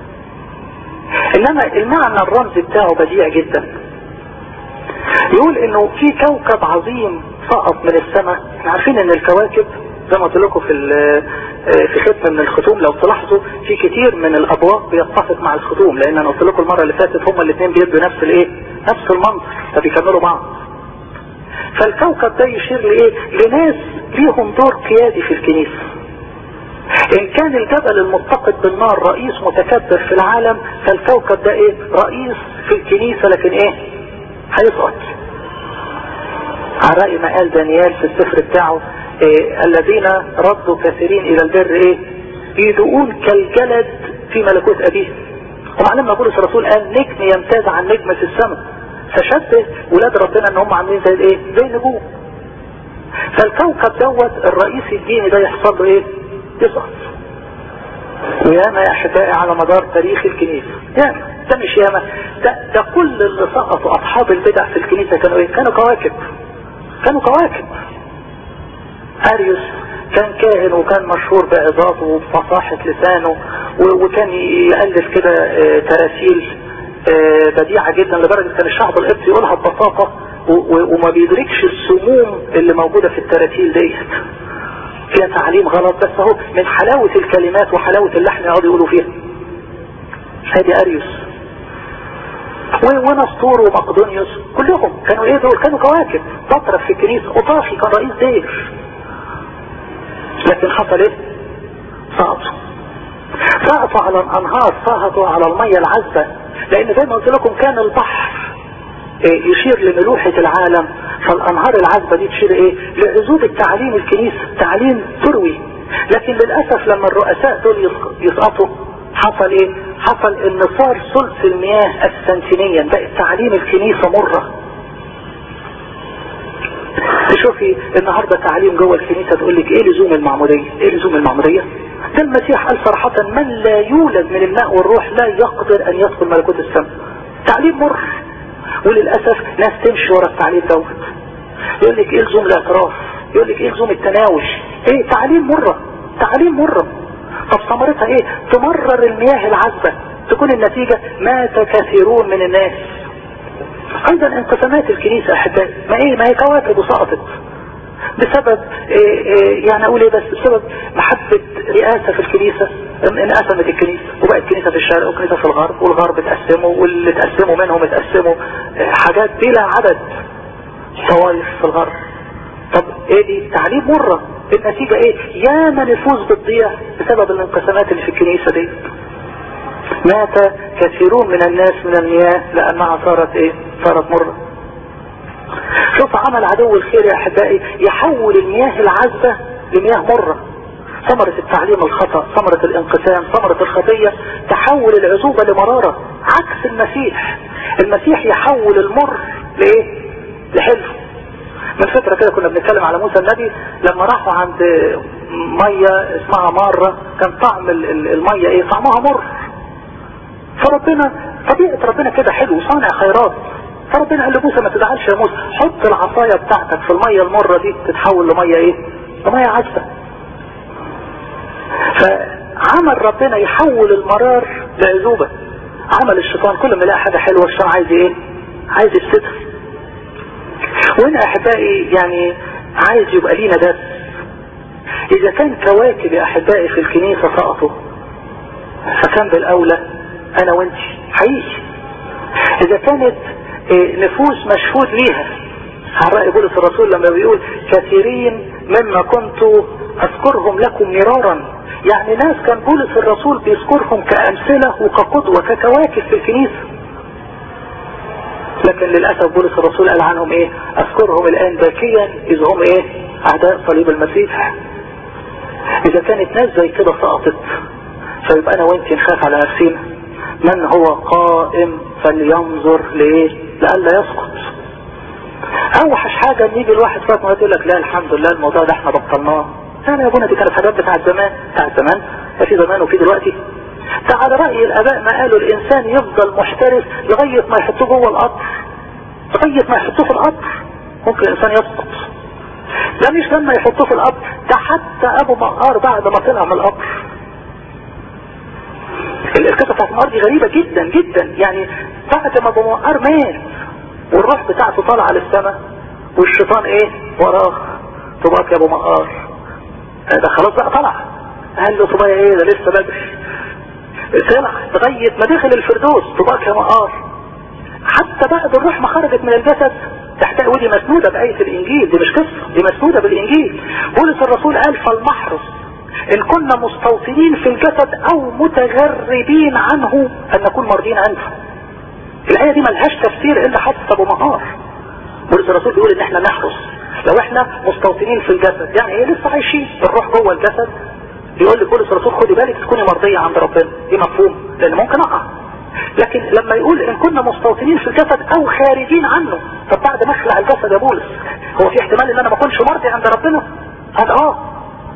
انما المعنى الرمزي بتاعه بديع جدا يقول انه في كوكب عظيم سقط من السماء احنا عارفين ان الكواكب زي ما قلت لكم في في ختم من الختوم لو تلاحظوا في كتير من الابواق بيتفق مع الختوم لان انا قلت لكم المره اللي فاتت هما الاثنين بيدوا نفس الايه نفس المنظر فبيكملوا بعض فالكوكب ده يشير لايه لناس ليهم دور قيادي في الكنيسه ان كان الجبل المتقد بالنار رئيس متكبر في العالم فالكوكب ده ايه رئيس في الكنيسة لكن ايه هيسقط على رأي ما قال دانيال في السفر بتاعه إيه الذين ردوا كثيرين الى البر ايه يدؤون كالجلد في ملكوت ابيه ومعلمنا بولس الرسول قال نجم يمتاز عن نجم في السماء فشبه ولاد ربنا ان هم عاملين زي الايه زي النجوم فالكوكب دوت الرئيس الديني ده يحصل له ايه يسقط وياما يا احبائي على مدار تاريخ الكنيسة ياما ده مش ياما ده, ده كل اللي سقطوا اصحاب البدع في الكنيسة كانوا ايه كانوا كواكب كانوا كواكب اريوس كان كاهن وكان مشهور بعظاته وبفصاحة لسانه وكان يألف كده تراسيل بديعة جدا لدرجة كان الشعب القبطي يقولها ببساطة وما بيدركش السموم اللي موجودة في التراتيل ديت فيها تعليم غلط بس اهو من حلاوة الكلمات وحلاوة اللحن يقعدوا يقولوا فيها هادي اريوس ونسطور ومقدونيوس كلهم كانوا ايه دول كانوا كواكب بطرف في الكنيسة وطافي كان رئيس دير لكن حصل ايه سقطوا سقطوا على الانهار سقطوا على المية العذبة لان زي ما قلت لكم كان البحر إيه يشير لملوحة العالم فالانهار العذبة دي تشير ايه لعزوب التعليم الكنيسة تعليم تروي لكن للأسف لما الرؤساء دول يسقطوا حصل ايه حصل ان صار ثلث المياه اسفنتينيا بقى تعليم الكنيسة مرة تشوفي النهاردة تعليم جوه الكنيسة تقول لك ايه لزوم المعمودية ايه لزوم المعمودية ده المسيح قال صراحة من لا يولد من الماء والروح لا يقدر ان يدخل ملكوت السماء تعليم مر وللأسف ناس تمشي ورا التعليم دوت يقول لك ايه لزوم الاعتراف يقول لك ايه لزوم التناوش ايه تعليم مرة تعليم مرة طب ثمرتها ايه تمرر المياه العذبة تكون النتيجة مات كثيرون من الناس ايضا انقسامات الكنيسة احبائي ما ايه ما هي كواكب وسقطت بسبب إيه إيه يعني اقول ايه بس بسبب محبة رئاسة في الكنيسة انقسمت الكنيسة وبقت كنيسة في الشرق وكنيسة في الغرب والغرب اتقسموا واللي اتقسموا منهم اتقسموا حاجات بلا عدد طوائف في الغرب طب ايه دي تعليم مرة النتيجة ايه ياما نفوس بتضيع بسبب الانقسامات اللي في الكنيسة دي مات كثيرون من الناس من المياه لانها صارت ايه صارت مرة شوف عمل عدو الخير يا احبائي يحول المياه العذبة لمياه مرة ثمرة التعليم الخطأ ثمرة الانقسام ثمرة الخطية تحول العزوبة لمرارة عكس المسيح المسيح يحول المر لايه لحلو من فترة كده كنا بنتكلم على موسى النبي لما راحوا عند مية اسمها مارة كان طعم المية ايه طعمها مر فربنا طبيعة ربنا كده حلو صانع خيرات فربنا قال لموسى ما تزعلش يا موسى حط العصاية بتاعتك في المية المرة دي تتحول لمية ايه لمية عذبة فعمل ربنا يحول المرار لعذوبة عمل الشيطان كل ما يلاقي حاجة حلوة الشيطان عايز ايه عايز يفسدها وهنا احبائي يعني عايز يبقى لينا درس اذا كان كواكب يا احبائي في الكنيسة سقطوا فكان بالاولى انا وانت حقيقي اذا كانت نفوس مشهود ليها عن رأي بولس الرسول لما بيقول كثيرين مما كنت اذكرهم لكم مرارا يعني ناس كان بولس الرسول بيذكرهم كأمثلة وكقدوة ككواكب في الكنيسة لكن للأسف بولس الرسول قال عنهم ايه اذكرهم الان باكيا اذ هم ايه اعداء صليب المسيح اذا كانت ناس زي كده سقطت فيبقى انا وانت نخاف على نفسينا من هو قائم فلينظر لايه لألا يسقط اوحش حاجة ان يجي الواحد فاطمة يقول لك لا الحمد لله الموضوع ده احنا بطلناه انا يا ابونا دي كانت حاجات بتاعت زمان بتاعت زمان في زمان وفي دلوقتي ده على رأي الاباء ما قالوا الانسان يفضل محترس لغاية ما يحطوه جوه القطر لغاية ما يحطوه في القطر ممكن الانسان يسقط ده مش لما يحطوه في القطر ده حتى ابو مقار بعد ما طلع من القطر القصة بتاعت مقار دي غريبة جدا جدا يعني بعد ما ابو مقار مات والروح بتاعته طالعة للسماء والشيطان ايه وراه طباك يا ابو مقار ده خلاص بقى طلع قال له طبايا ايه ده لسه بدري طلع لغاية ما دخل الفردوس طباك يا مقار حتى بعد الروح ما خرجت من الجسد تحتاج ودي مسنودة بآية الإنجيل دي مش قصة دي مسنودة بالإنجيل بولس الرسول قال فلنحرص إن كنا مستوطنين في الجسد أو متغربين عنه أن نكون مرضين عنه الآية دي ملهاش تفسير إلا حتى أبو مهار بولس الرسول بيقول إن إحنا نحرص لو إحنا مستوطنين في الجسد يعني إيه لسه عايشين الروح جوه الجسد بيقول لبولس الرسول خدي بالك تكوني مرضية عند ربنا دي مفهوم لأن ممكن أقع لكن لما يقول إن كنا مستوطنين في الجسد أو خارجين عنه طب بعد ما أخلع الجسد يا بولس هو في احتمال إن أنا ما أكونش مرضي عند ربنا قال آه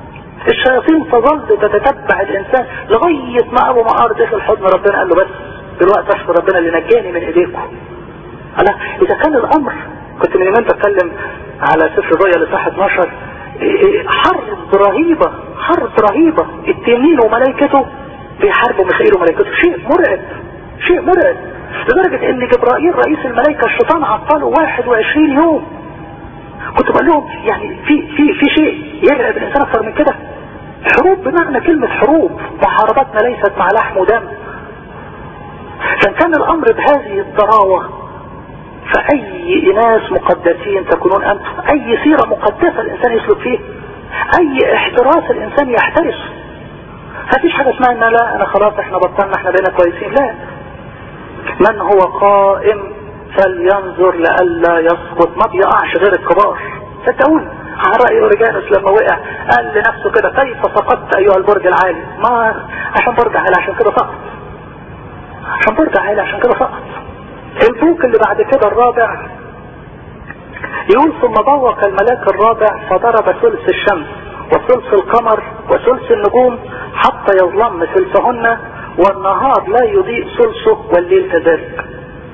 الشياطين تظل تتتبع الانسان لغاية ما ابو مقار دخل حضن ربنا قال له بس دلوقتي اشكر ربنا اللي نجاني من ايديكم انا اذا كان الامر كنت من يومين بتكلم على سفر الرؤيا لصحة 12 حرب رهيبة حرب رهيبة التنين وملائكته بيحاربوا ميخائيل وملائكته شيء مرعب شيء مرعب لدرجة ان جبرائيل رئيس الملائكة الشيطان عطله 21 يوم كنت بقول لهم يعني في في في شيء يرعب الانسان اكثر من كده حروب بمعنى كلمة حروب محارباتنا ليست مع لحم ودم فان كان الامر بهذه الضراوة فاي اناس مقدسين تكونون انتم اي سيرة مقدسة الانسان يسلك فيه اي احتراس الانسان يحترس مفيش حاجة اسمها ان لا انا خلاص احنا بطلنا احنا بقينا كويسين لا من هو قائم فلينظر لئلا يسقط ما بيقعش غير الكبار صدقوني على رأي اوريجانوس لما وقع قال لنفسه كده كيف سقطت ايها البرج العالي ما عشان برج عالي عشان كده سقط عشان برج عالي عشان كده سقط البوك اللي بعد كده الرابع يقول ثم ضوق الملاك الرابع فضرب ثلث الشمس وثلث القمر وثلث النجوم حتى يظلم ثلثهن والنهار لا يضيء ثلثه والليل كذلك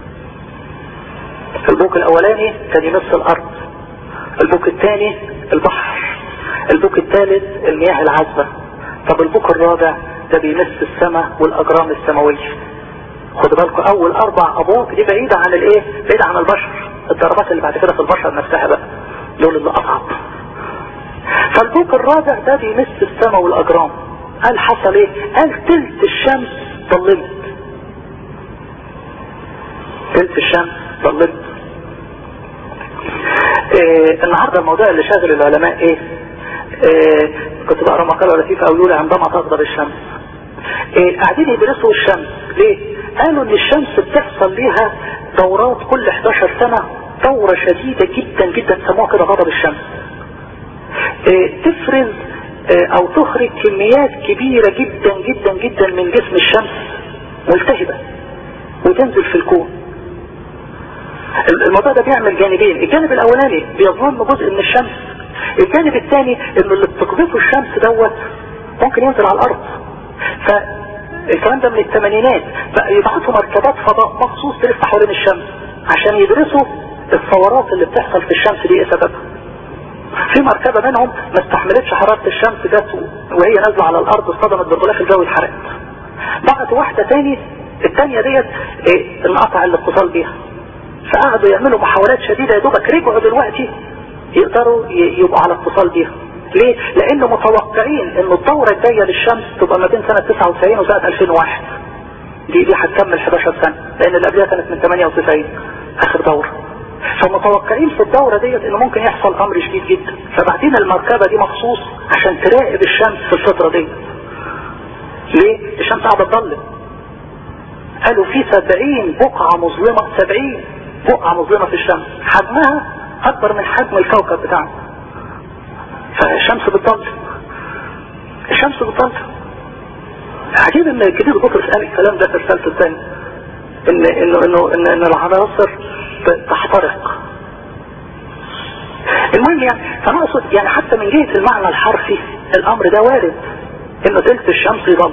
البوك الاولاني كان يمس الارض البوك الثاني البحر البوك الثالث المياه العذبة طب البوك الرابع ده بيمس السماء والاجرام السماوية خدوا بالكم اول اربع ابواق دي بعيدة عن الايه بعيدة عن البشر الضربات اللي بعد كده في البشر نفسها بقى دول اللي اصعب فالبوك الرابع ده بيمس السماء والاجرام قال حصل ايه قال تلت الشمس ضلمت تلت الشمس ضلمت إيه النهاردة الموضوع اللي شاغل العلماء ايه, إيه كنت بقرا مقالة لطيفة قالوا لي عندما تغضب الشمس إيه قاعدين يدرسوا الشمس ليه قالوا ان الشمس بتحصل ليها دورات كل 11 سنة دورة شديدة جدا جدا سموها كده غضب الشمس إيه تفرز إيه او تخرج كميات كبيرة جدا جدا جدا من جسم الشمس ملتهبة وتنزل في الكون الموضوع ده بيعمل جانبين الجانب الاولاني بيظن جزء من الشمس الجانب الثاني انه اللي بتقذفه الشمس دوت ممكن ينزل على الارض فالكلام ده من الثمانينات بقى يبعثوا مركبات فضاء مخصوص تلف حوالين الشمس عشان يدرسوا الثورات اللي بتحصل في الشمس دي ايه سببها في مركبة منهم ما استحملتش حرارة الشمس جت وهي نازلة على الارض اصطدمت بالغلاف الجوي اتحرقت بعتوا واحدة تاني التانية ديت ايه انقطع الاتصال بيها فقعدوا يعملوا محاولات شديدة يا دوبك رجعوا دلوقتي يقدروا يبقوا على اتصال بيها ليه؟ لانه متوقعين ان الدورة الجاية للشمس تبقى ما بين سنة 99 وسنة 2001 دي دي هتكمل 11 سنة لان اللي قبلها كانت من 98 اخر دورة فمتوقعين في الدورة ديت انه ممكن يحصل امر شديد جدا فبعدين المركبة دي مخصوص عشان تراقب الشمس في الفترة دي ليه؟ الشمس قاعدة تضلم قالوا في 70 بقعة مظلمة 70 بقعة مظلمة في الشمس حجمها اكبر من حجم الكوكب بتاعنا فالشمس بتضل الشمس بتضل عجيب ان الجديد بطرس قال الكلام ده في رسالته الثانية ان انه انه ان, إن العناصر تحترق المهم يعني فانا اقصد يعني حتى من جهة المعنى الحرفي الامر ده وارد انه تلت الشمس يضل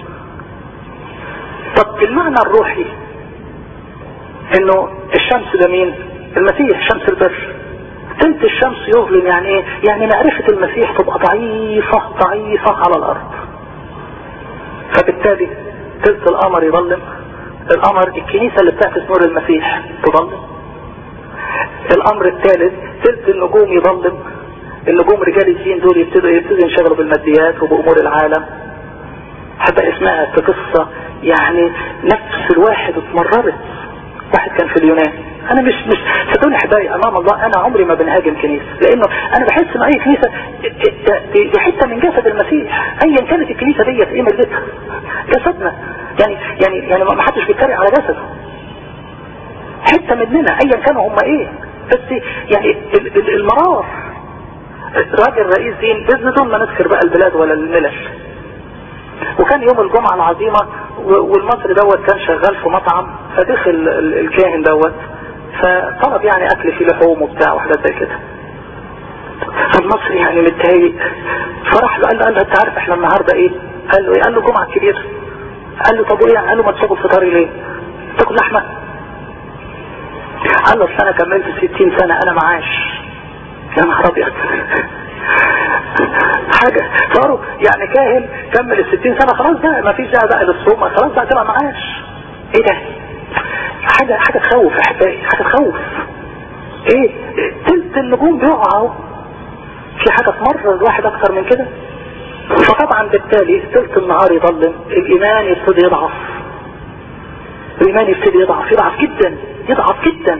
طب المعنى الروحي انه الشمس ده مين المسيح شمس البر تلت الشمس يظلم يعني ايه يعني معرفة المسيح تبقى ضعيفة ضعيفة على الارض فبالتالي تلت القمر يظلم القمر الكنيسة اللي بتعكس نور المسيح تظلم الامر الثالث تلت النجوم يظلم النجوم رجال الدين دول يبتدوا يبتدوا ينشغلوا بالماديات وبامور العالم حتى اسمها في قصة يعني نفس الواحد اتمررت واحد كان في اليونان انا مش مش صدقوني احبائي امام الله انا عمري ما بنهاجم كنيسة لانه انا بحس ان اي كنيسة دي حتة من جسد المسيح ايا كانت الكنيسة ديت ايه مجدتها جسدنا يعني يعني يعني ما حدش بيتريق على جسده حتة مننا ايا كانوا هم ايه بس يعني المرار راجل رئيس دين بدون ما نذكر بقى البلاد ولا الملل وكان يوم الجمعة العظيمة والمصري دوت كان شغال في مطعم فدخل الكاهن دوت فطلب يعني اكل فيه لحوم وبتاع وحاجات زي كده فالمصري يعني متضايق فراح له قال له قال له انت عارف احنا النهارده ايه؟ قال له ايه؟ قال له جمعه كبيره قال له طب وايه؟ قال له ما تسوق الفطار ليه؟ تاكل لحمه؟ قال له اصل انا كملت 60 سنه انا معاش يا نهار ابيض حاجة صاروا يعني كاهن كمل ال 60 سنة خلاص بقى ما فيش داعي بقى للصوم خلاص بقى تبقى معاش ايه ده حاجة حاجة تخوف يا احبائي حاجة تخوف ايه تلت النجوم بيقع اهو في حاجة تمرر الواحد اكتر من كده فطبعا بالتالي تلت النهار يضلم الايمان يبتدي يضعف الايمان يبتدي يضعف يضعف جدا يضعف جدا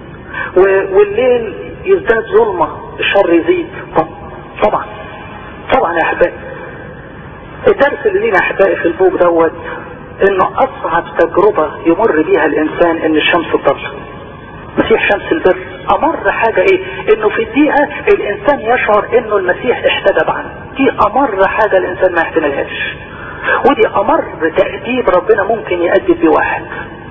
والليل يزداد ظلمة الشر يزيد طب طبعا طبعا يا احبائي الدرس اللي لينا احبائي في البوك دوت انه اصعب تجربة يمر بيها الانسان ان الشمس تضل مسيح شمس البر امر حاجة ايه انه في الدقيقة الانسان يشعر انه المسيح احتجب عنه دي امر حاجة الانسان ما يحتملهاش ودي امر تأديب ربنا ممكن يأدب بيه واحد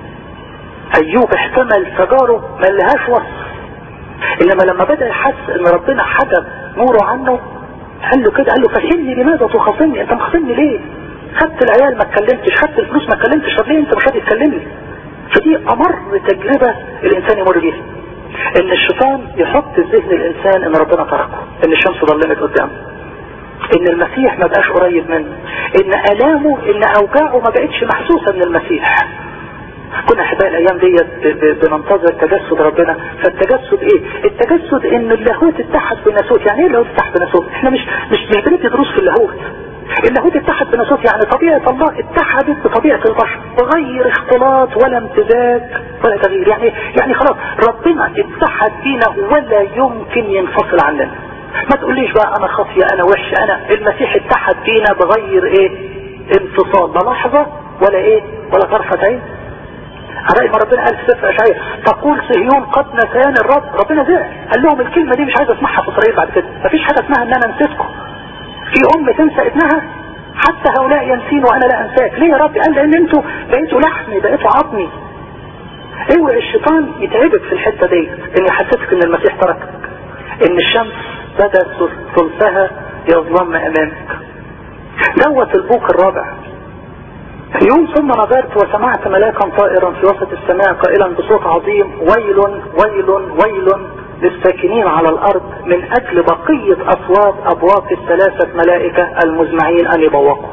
ايوب احتمل تجارب ما لهاش وصف انما لما بدأ يحس ان ربنا حجب نوره عنه قال له كده قال له فهمني لماذا تخاصمني انت مخاصمني ليه خدت العيال ما اتكلمتش خدت الفلوس ما اتكلمتش طب ليه انت مش راضي تكلمني فدي امر تجربة الانسان يمر بيها ان الشيطان يحط في ذهن الانسان ان ربنا تركه ان الشمس ظلمت قدامه ان المسيح ما بقاش قريب منه ان الامه ان اوجاعه ما بقتش محسوسة من المسيح كنا احباء الايام ديت بننتظر تجسد ربنا فالتجسد ايه التجسد ان اللاهوت اتحد بالناسوت يعني ايه اللاهوت اتحد بالناسوت احنا مش مش مش بندي دروس في اللاهوت اللاهوت اتحد بالناسوت يعني طبيعة الله اتحدت بطبيعة البشر بغير اختلاط ولا امتزاج ولا تغيير يعني يعني خلاص ربنا اتحد بينا ولا يمكن ينفصل عننا ما تقوليش بقى انا خاطية انا وحش انا المسيح اتحد بينا بغير ايه انفصال لا لحظة ولا ايه ولا طرفة عين على ما ربنا قال في سفر اشعياء تقول صهيون قد نسيان الرب ربنا زعل قال لهم الكلمه دي مش عايز اسمعها في اسرائيل بعد كده مفيش حاجه اسمها ان انا نسيتكم في ام تنسى ابنها حتى هؤلاء ينسين وانا لا انساك ليه يا رب قال لان انتوا بقيتوا لحمي بقيتوا عظمي اوعي الشيطان يتعبك في الحته دي ان يحسسك ان المسيح تركك ان الشمس بدا ثلثها يظلم امامك دوت البوك الرابع يوم ثم نظرت وسمعت ملاكا طائرا في وسط السماء قائلا بصوت عظيم ويل ويل ويل للساكنين على الارض من اجل بقية اصوات ابواق الثلاثة ملائكة المزمعين ان يبوقوا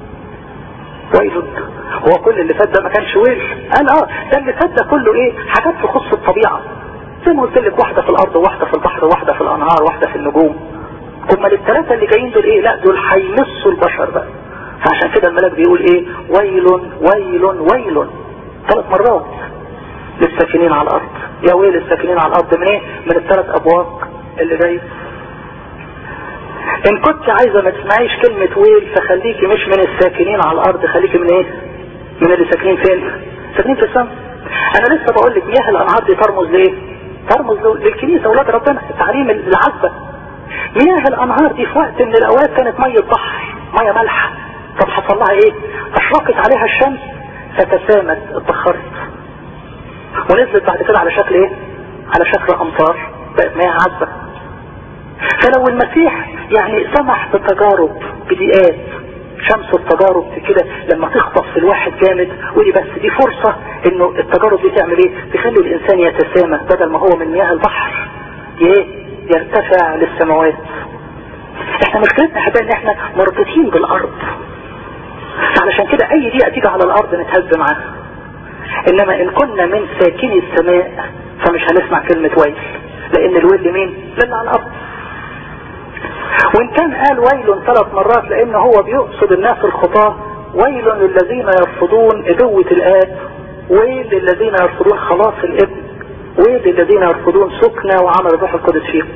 ويل هو كل اللي فات ده ما كانش ويل قال اه ده اللي فات ده كله ايه حاجات تخص الطبيعة زي ما قلت لك واحدة في الارض وواحدة في البحر وواحدة في الانهار وواحدة في النجوم امال الثلاثة اللي جايين دول ايه لا دول هيمسوا البشر بقى فعشان كده الملاك بيقول ايه ويل ويل ويل ثلاث مرات للساكنين على الارض يا ويل الساكنين على الارض من ايه من الثلاث ابواق اللي جاي ان كنت عايزة ما تسمعيش كلمة ويل فخليكي مش من الساكنين على الارض خليكي من ايه من اللي ساكنين فين ساكنين في السماء انا لسه بقول لك مياه الانهار دي ترمز لايه ترمز للكنيسة ولاد ربنا التعليم العذبة مياه الانهار دي في وقت من الاوقات كانت مية بحر مية مالحة طب حصل لها ايه اشرقت عليها الشمس فتسامت اتبخرت ونزلت بعد كده على شكل ايه على شكل امطار بقت مياه عذبة فلو المسيح يعني سمح بالتجارب بضيقات شمس التجارب كده لما تخبط في الواحد جامد ودي بس دي فرصة انه التجارب دي تعمل ايه تخلي الانسان يتسامى بدل ما هو من مياه البحر ايه يرتفع للسماوات احنا مشكلتنا حبايبي ان احنا مربوطين بالارض علشان كده اي دقيقة تيجي على الارض نتهز معاها انما ان كنا من ساكني السماء فمش هنسمع كلمة ويل لان الويل مين للي على الارض وان كان قال ويل ثلاث مرات لان هو بيقصد الناس الخطاة ويل للذين يرفضون ابوة الاب ويل للذين يرفضون خلاص الابن ويل للذين يرفضون سكنة وعمل الروح القدس فيهم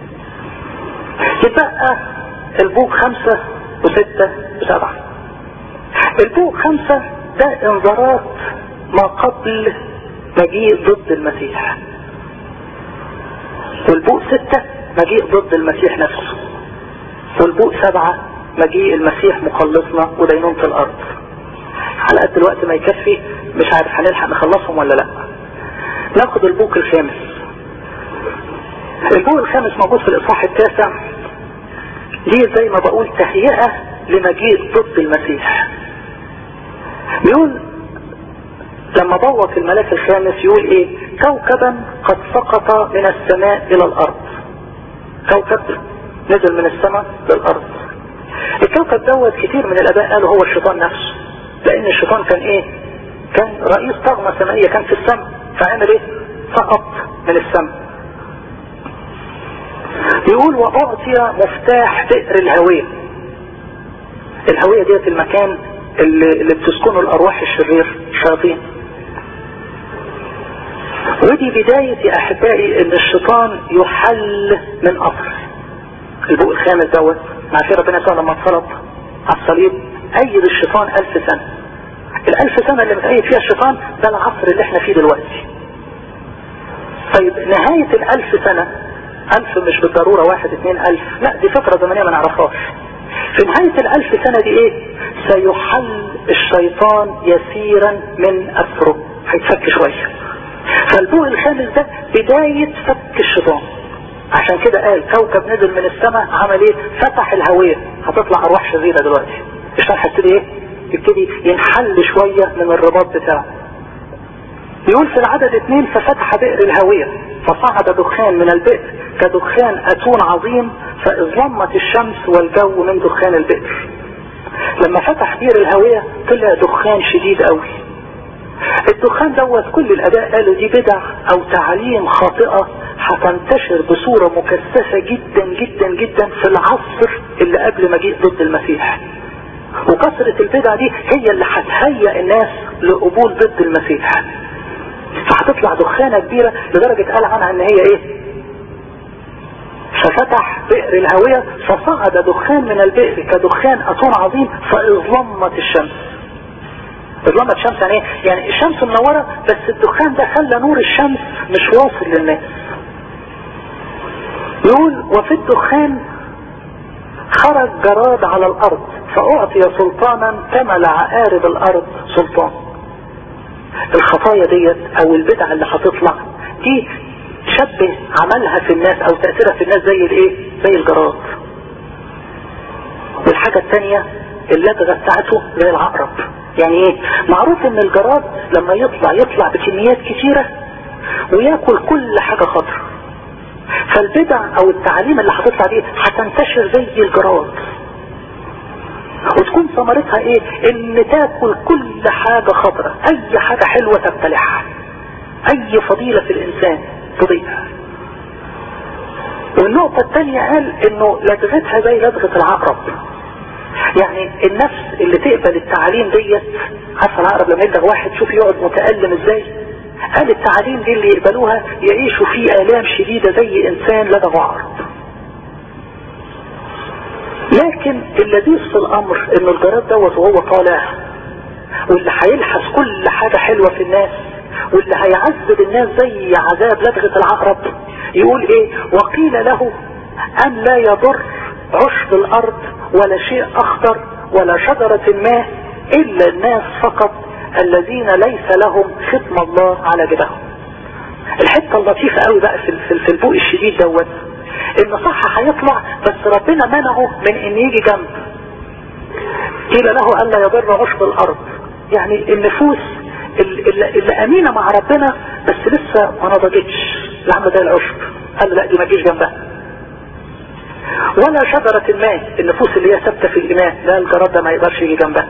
يتبقى البوك خمسة وستة وسبعة البوق خمسة ده انذارات ما قبل مجيء ضد المسيح والبوق ستة مجيء ضد المسيح نفسه والبوق سبعة مجيء المسيح مخلصنا ودينونة الارض على قد الوقت ما يكفي مش عارف هنلحق نخلصهم ولا لا ناخد البوق الخامس البوق الخامس موجود في الاصحاح التاسع دي زي ما بقول تهيئة لمجيء ضد المسيح بيقول لما ضوك الملاك الخامس يقول ايه كوكبا قد سقط من السماء الى الارض كوكب نزل من السماء للارض الكوكب دوت كتير من الاباء قالوا هو الشيطان نفسه لان الشيطان كان ايه كان رئيس طغمة سمائية كان في السماء فعمل ايه سقط من السماء يقول واعطي مفتاح بئر الهوية الهوية ديت المكان اللي, اللي بتسكنه الارواح الشرير الشياطين ودي بداية يا احبائي ان الشيطان يحل من قصر البوق الخامس دوت عشان ربنا يسوع لما اتصلب على الصليب ايد الشيطان الف سنة الالف سنة اللي متأيد فيها الشيطان ده العصر اللي احنا فيه دلوقتي طيب نهاية الالف سنة الف مش بالضرورة واحد اتنين الف لا دي فترة زمنية ما نعرفهاش في نهاية الالف سنة دي ايه سيحل الشيطان يسيرا من اسره هيتفك شوية فالبوء الخامس ده بداية فك الشيطان عشان كده قال كوكب نزل من السماء عمل ايه فتح الهوية هتطلع ارواح شريرة دلوقتي الشيطان هيبتدي ايه يبتدي ينحل شوية من الرباط بتاعه يقول في العدد اثنين ففتح بئر الهوية فصعد دخان من البئر كدخان اتون عظيم فاظلمت الشمس والجو من دخان البئر لما فتح بئر الهوية طلع دخان شديد قوي الدخان دوت كل الاباء قالوا دي بدع او تعليم خاطئة هتنتشر بصورة مكثفة جدا جدا جدا في العصر اللي قبل مجيء ضد المسيح وكثرة البدع دي هي اللي هتهيئ الناس لقبول ضد المسيح فهتطلع دخانة كبيرة لدرجة قال عنها ان هي ايه ففتح بئر الهوية فصعد دخان من البئر كدخان اتون عظيم فاظلمت الشمس اظلمت الشمس يعني ايه يعني الشمس منورة بس الدخان ده خلى نور الشمس مش واصل للناس يقول وفي الدخان خرج جراد على الارض فاعطي سلطانا كمل عقارب الارض سلطان الخطايا ديت او البدع اللي هتطلع دي شبه عملها في الناس او تأثيرها في الناس زي الايه زي الجراد والحاجة الثانية اللدغة بتاعته زي العقرب يعني ايه معروف ان الجراد لما يطلع يطلع بكميات كتيرة وياكل كل حاجة خضر فالبدع او التعاليم اللي هتطلع دي هتنتشر زي الجراد وتكون ثمرتها ايه ان تاكل كل حاجة خضرة اي حاجة حلوة تبتلعها اي فضيلة في الانسان تضيع والنقطة الثانية قال انه لدغتها زي لدغة العقرب يعني النفس اللي تقبل التعاليم ديت عارفه العقرب لما يلدغ واحد شوف يقعد متألم ازاي قال التعاليم دي اللي يقبلوها يعيشوا في آلام شديدة زي انسان لدغه عقرب لكن اللذيذ في الامر ان الجراد دوت وهو طالع واللي هيلحس كل حاجة حلوة في الناس واللي هيعذب الناس زي عذاب لدغة العقرب يقول ايه وقيل له ان لا يضر عشب الارض ولا شيء اخضر ولا شجرة ما الا الناس فقط الذين ليس لهم ختم الله على جبههم الحتة اللطيفة قوي بقى في, في, في البوق الشديد دوت ان صح هيطلع بس ربنا منعه من ان يجي جنب قيل له الا يضر عشب الارض يعني النفوس اللي, اللي امينة مع ربنا بس لسه ما نضجتش العم ده العشب قال لا دي ما تجيش جنبها ولا شجرة الماء النفوس اللي هي ثابتة في الايمان لا الجراد ده ما يقدرش يجي جنبها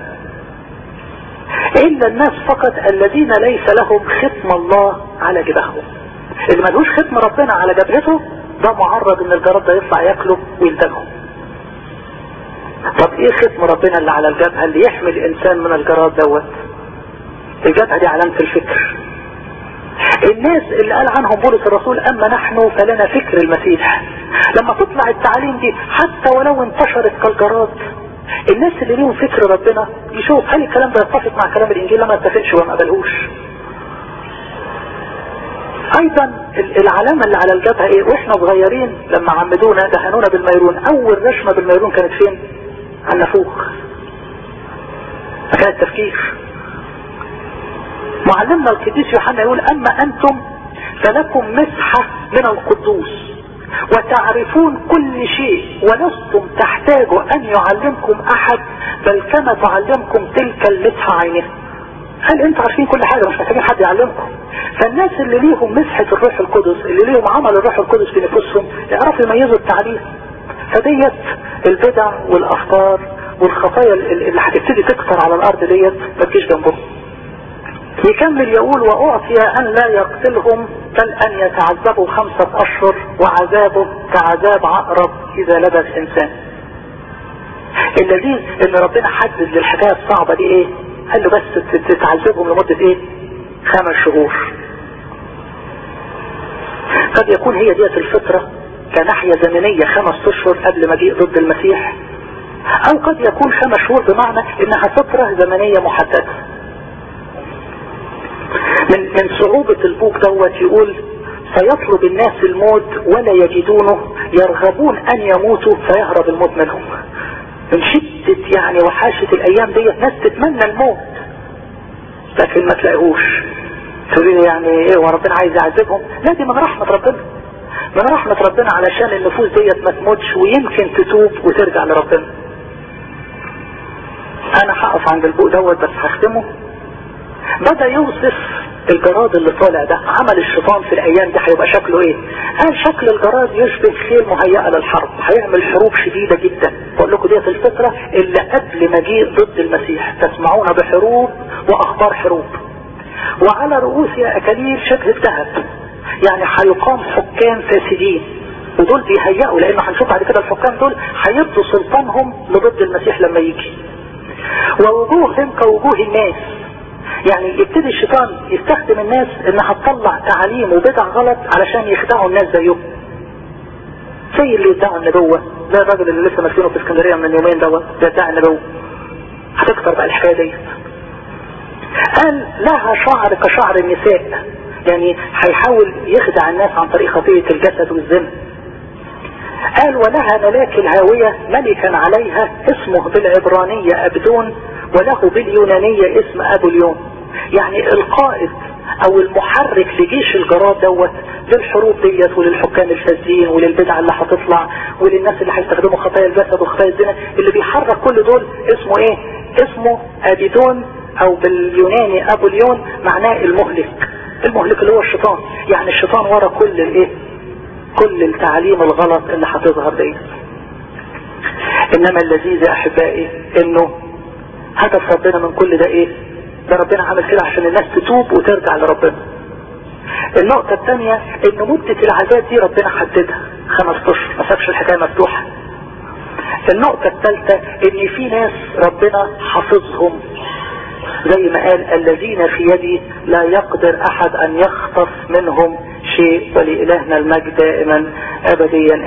الا الناس فقط الذين ليس لهم ختم الله على جبههم اللي ملوش ختم ربنا على جبهته ده معرض ان الجراد ده يطلع ياكله ويلدغه طب ايه ختم ربنا اللي على الجبهة اللي يحمي الانسان من الجراد دوت الجبهة دي علامة الفكر الناس اللي قال عنهم بولس الرسول اما نحن فلنا فكر المسيح لما تطلع التعاليم دي حتى ولو انتشرت كالجراد الناس اللي ليهم فكر ربنا يشوف هل الكلام ده يتفق مع كلام الانجيل لما اتفقش وما قبلهوش ايضا العلامة اللي على الجبهة ايه واحنا صغيرين لما عمدونا دهنونا بالميرون اول رشمة بالميرون كانت فين على النافوخ كان التفكير معلمنا القديس يوحنا يقول اما انتم فلكم مسحة من القدوس وتعرفون كل شيء ولستم تحتاجوا ان يعلمكم احد بل كما تعلمكم تلك المسحة عينها هل انتوا عارفين كل حاجة مش محتاجين حد يعلمكم فالناس اللي ليهم مسحة الروح القدس اللي ليهم عمل الروح القدس في نفوسهم يعرفوا يميزوا التعليم فديت البدع والافكار والخطايا اللي هتبتدي تكتر على الارض ديت ما تجيش جنبهم يكمل يقول واعطي ان لا يقتلهم بل ان يتعذبوا خمسة اشهر وعذابه كعذاب عقرب اذا لبس انسان اللذيذ ان ربنا حدد للحكاية الصعبة دي ايه قال له بس تتعذبهم لمدة ايه خمس شهور قد يكون هي ديت الفترة كناحية زمنية خمس اشهر قبل مجيء ضد المسيح او قد يكون خمس شهور بمعنى انها فترة زمنية محددة من من صعوبة البوك دوت يقول سيطلب الناس الموت ولا يجدونه يرغبون ان يموتوا فيهرب الموت منهم من شدة يعني وحاشة الايام ديت ناس تتمنى الموت لكن ما تلاقيهوش تقولي لي يعني ايه وربنا عايز يعذبهم لا دي من رحمة ربنا من رحمة ربنا علشان النفوس ديت ما تموتش ويمكن تتوب وترجع لربنا انا هقف عند البوق دوت بس هختمه بدأ يوصف الجراد اللي طالع ده عمل الشيطان في الايام دي هيبقى شكله ايه قال شكل الجراد يشبه خيل مهيئة للحرب هيعمل حروب شديدة جدا بقول لكم ديت الفترة اللي قبل مجيء ضد المسيح تسمعون بحروب واخبار حروب وعلى رؤوسها اكاليل شبه الذهب يعني هيقام حكام فاسدين ودول بيهيئوا لانه هنشوف بعد كده الحكام دول هيبدوا سلطانهم لضد المسيح لما يجي ووجوههم كوجوه الناس يعني يبتدي الشيطان يستخدم الناس انها تطلع تعاليم وبدع غلط علشان يخدعوا الناس زيهم زي اللي ادعوا النبوة زي الراجل اللي لسه ماسكينه في اسكندرية من يومين دوت ده ادعى النبوة هتكتر بقى الحكاية دي قال لها شعر كشعر النساء يعني هيحاول يخدع الناس عن طريق خطية الجسد والزنا قال ولها ملاك الهاوية ملكا عليها اسمه بالعبرانية أبدون وله باليونانية اسم أبو اليون يعني القائد او المحرك لجيش الجراد دوت للحروب ديت وللحكام الفاسدين وللبدع اللي هتطلع وللناس اللي هيستخدموا خطايا الجسد وخطايا الزنا اللي بيحرك كل دول اسمه ايه اسمه ابيدون او باليوناني ابو اليون معناه المهلك المهلك اللي هو الشيطان يعني الشيطان ورا كل الايه كل التعليم الغلط اللي هتظهر دي انما اللذيذ يا احبائي انه هدف ربنا من كل ده ايه ده ربنا عمل كده عشان الناس تتوب وترجع لربنا النقطة الثانية ان مدة العذاب دي ربنا حددها خمس اشهر ما سابش الحكاية مفتوحة النقطة الثالثة ان في ناس ربنا حافظهم زي ما قال الذين في يدي لا يقدر احد ان يخطف منهم شيء ولإلهنا المجد دائما ابديا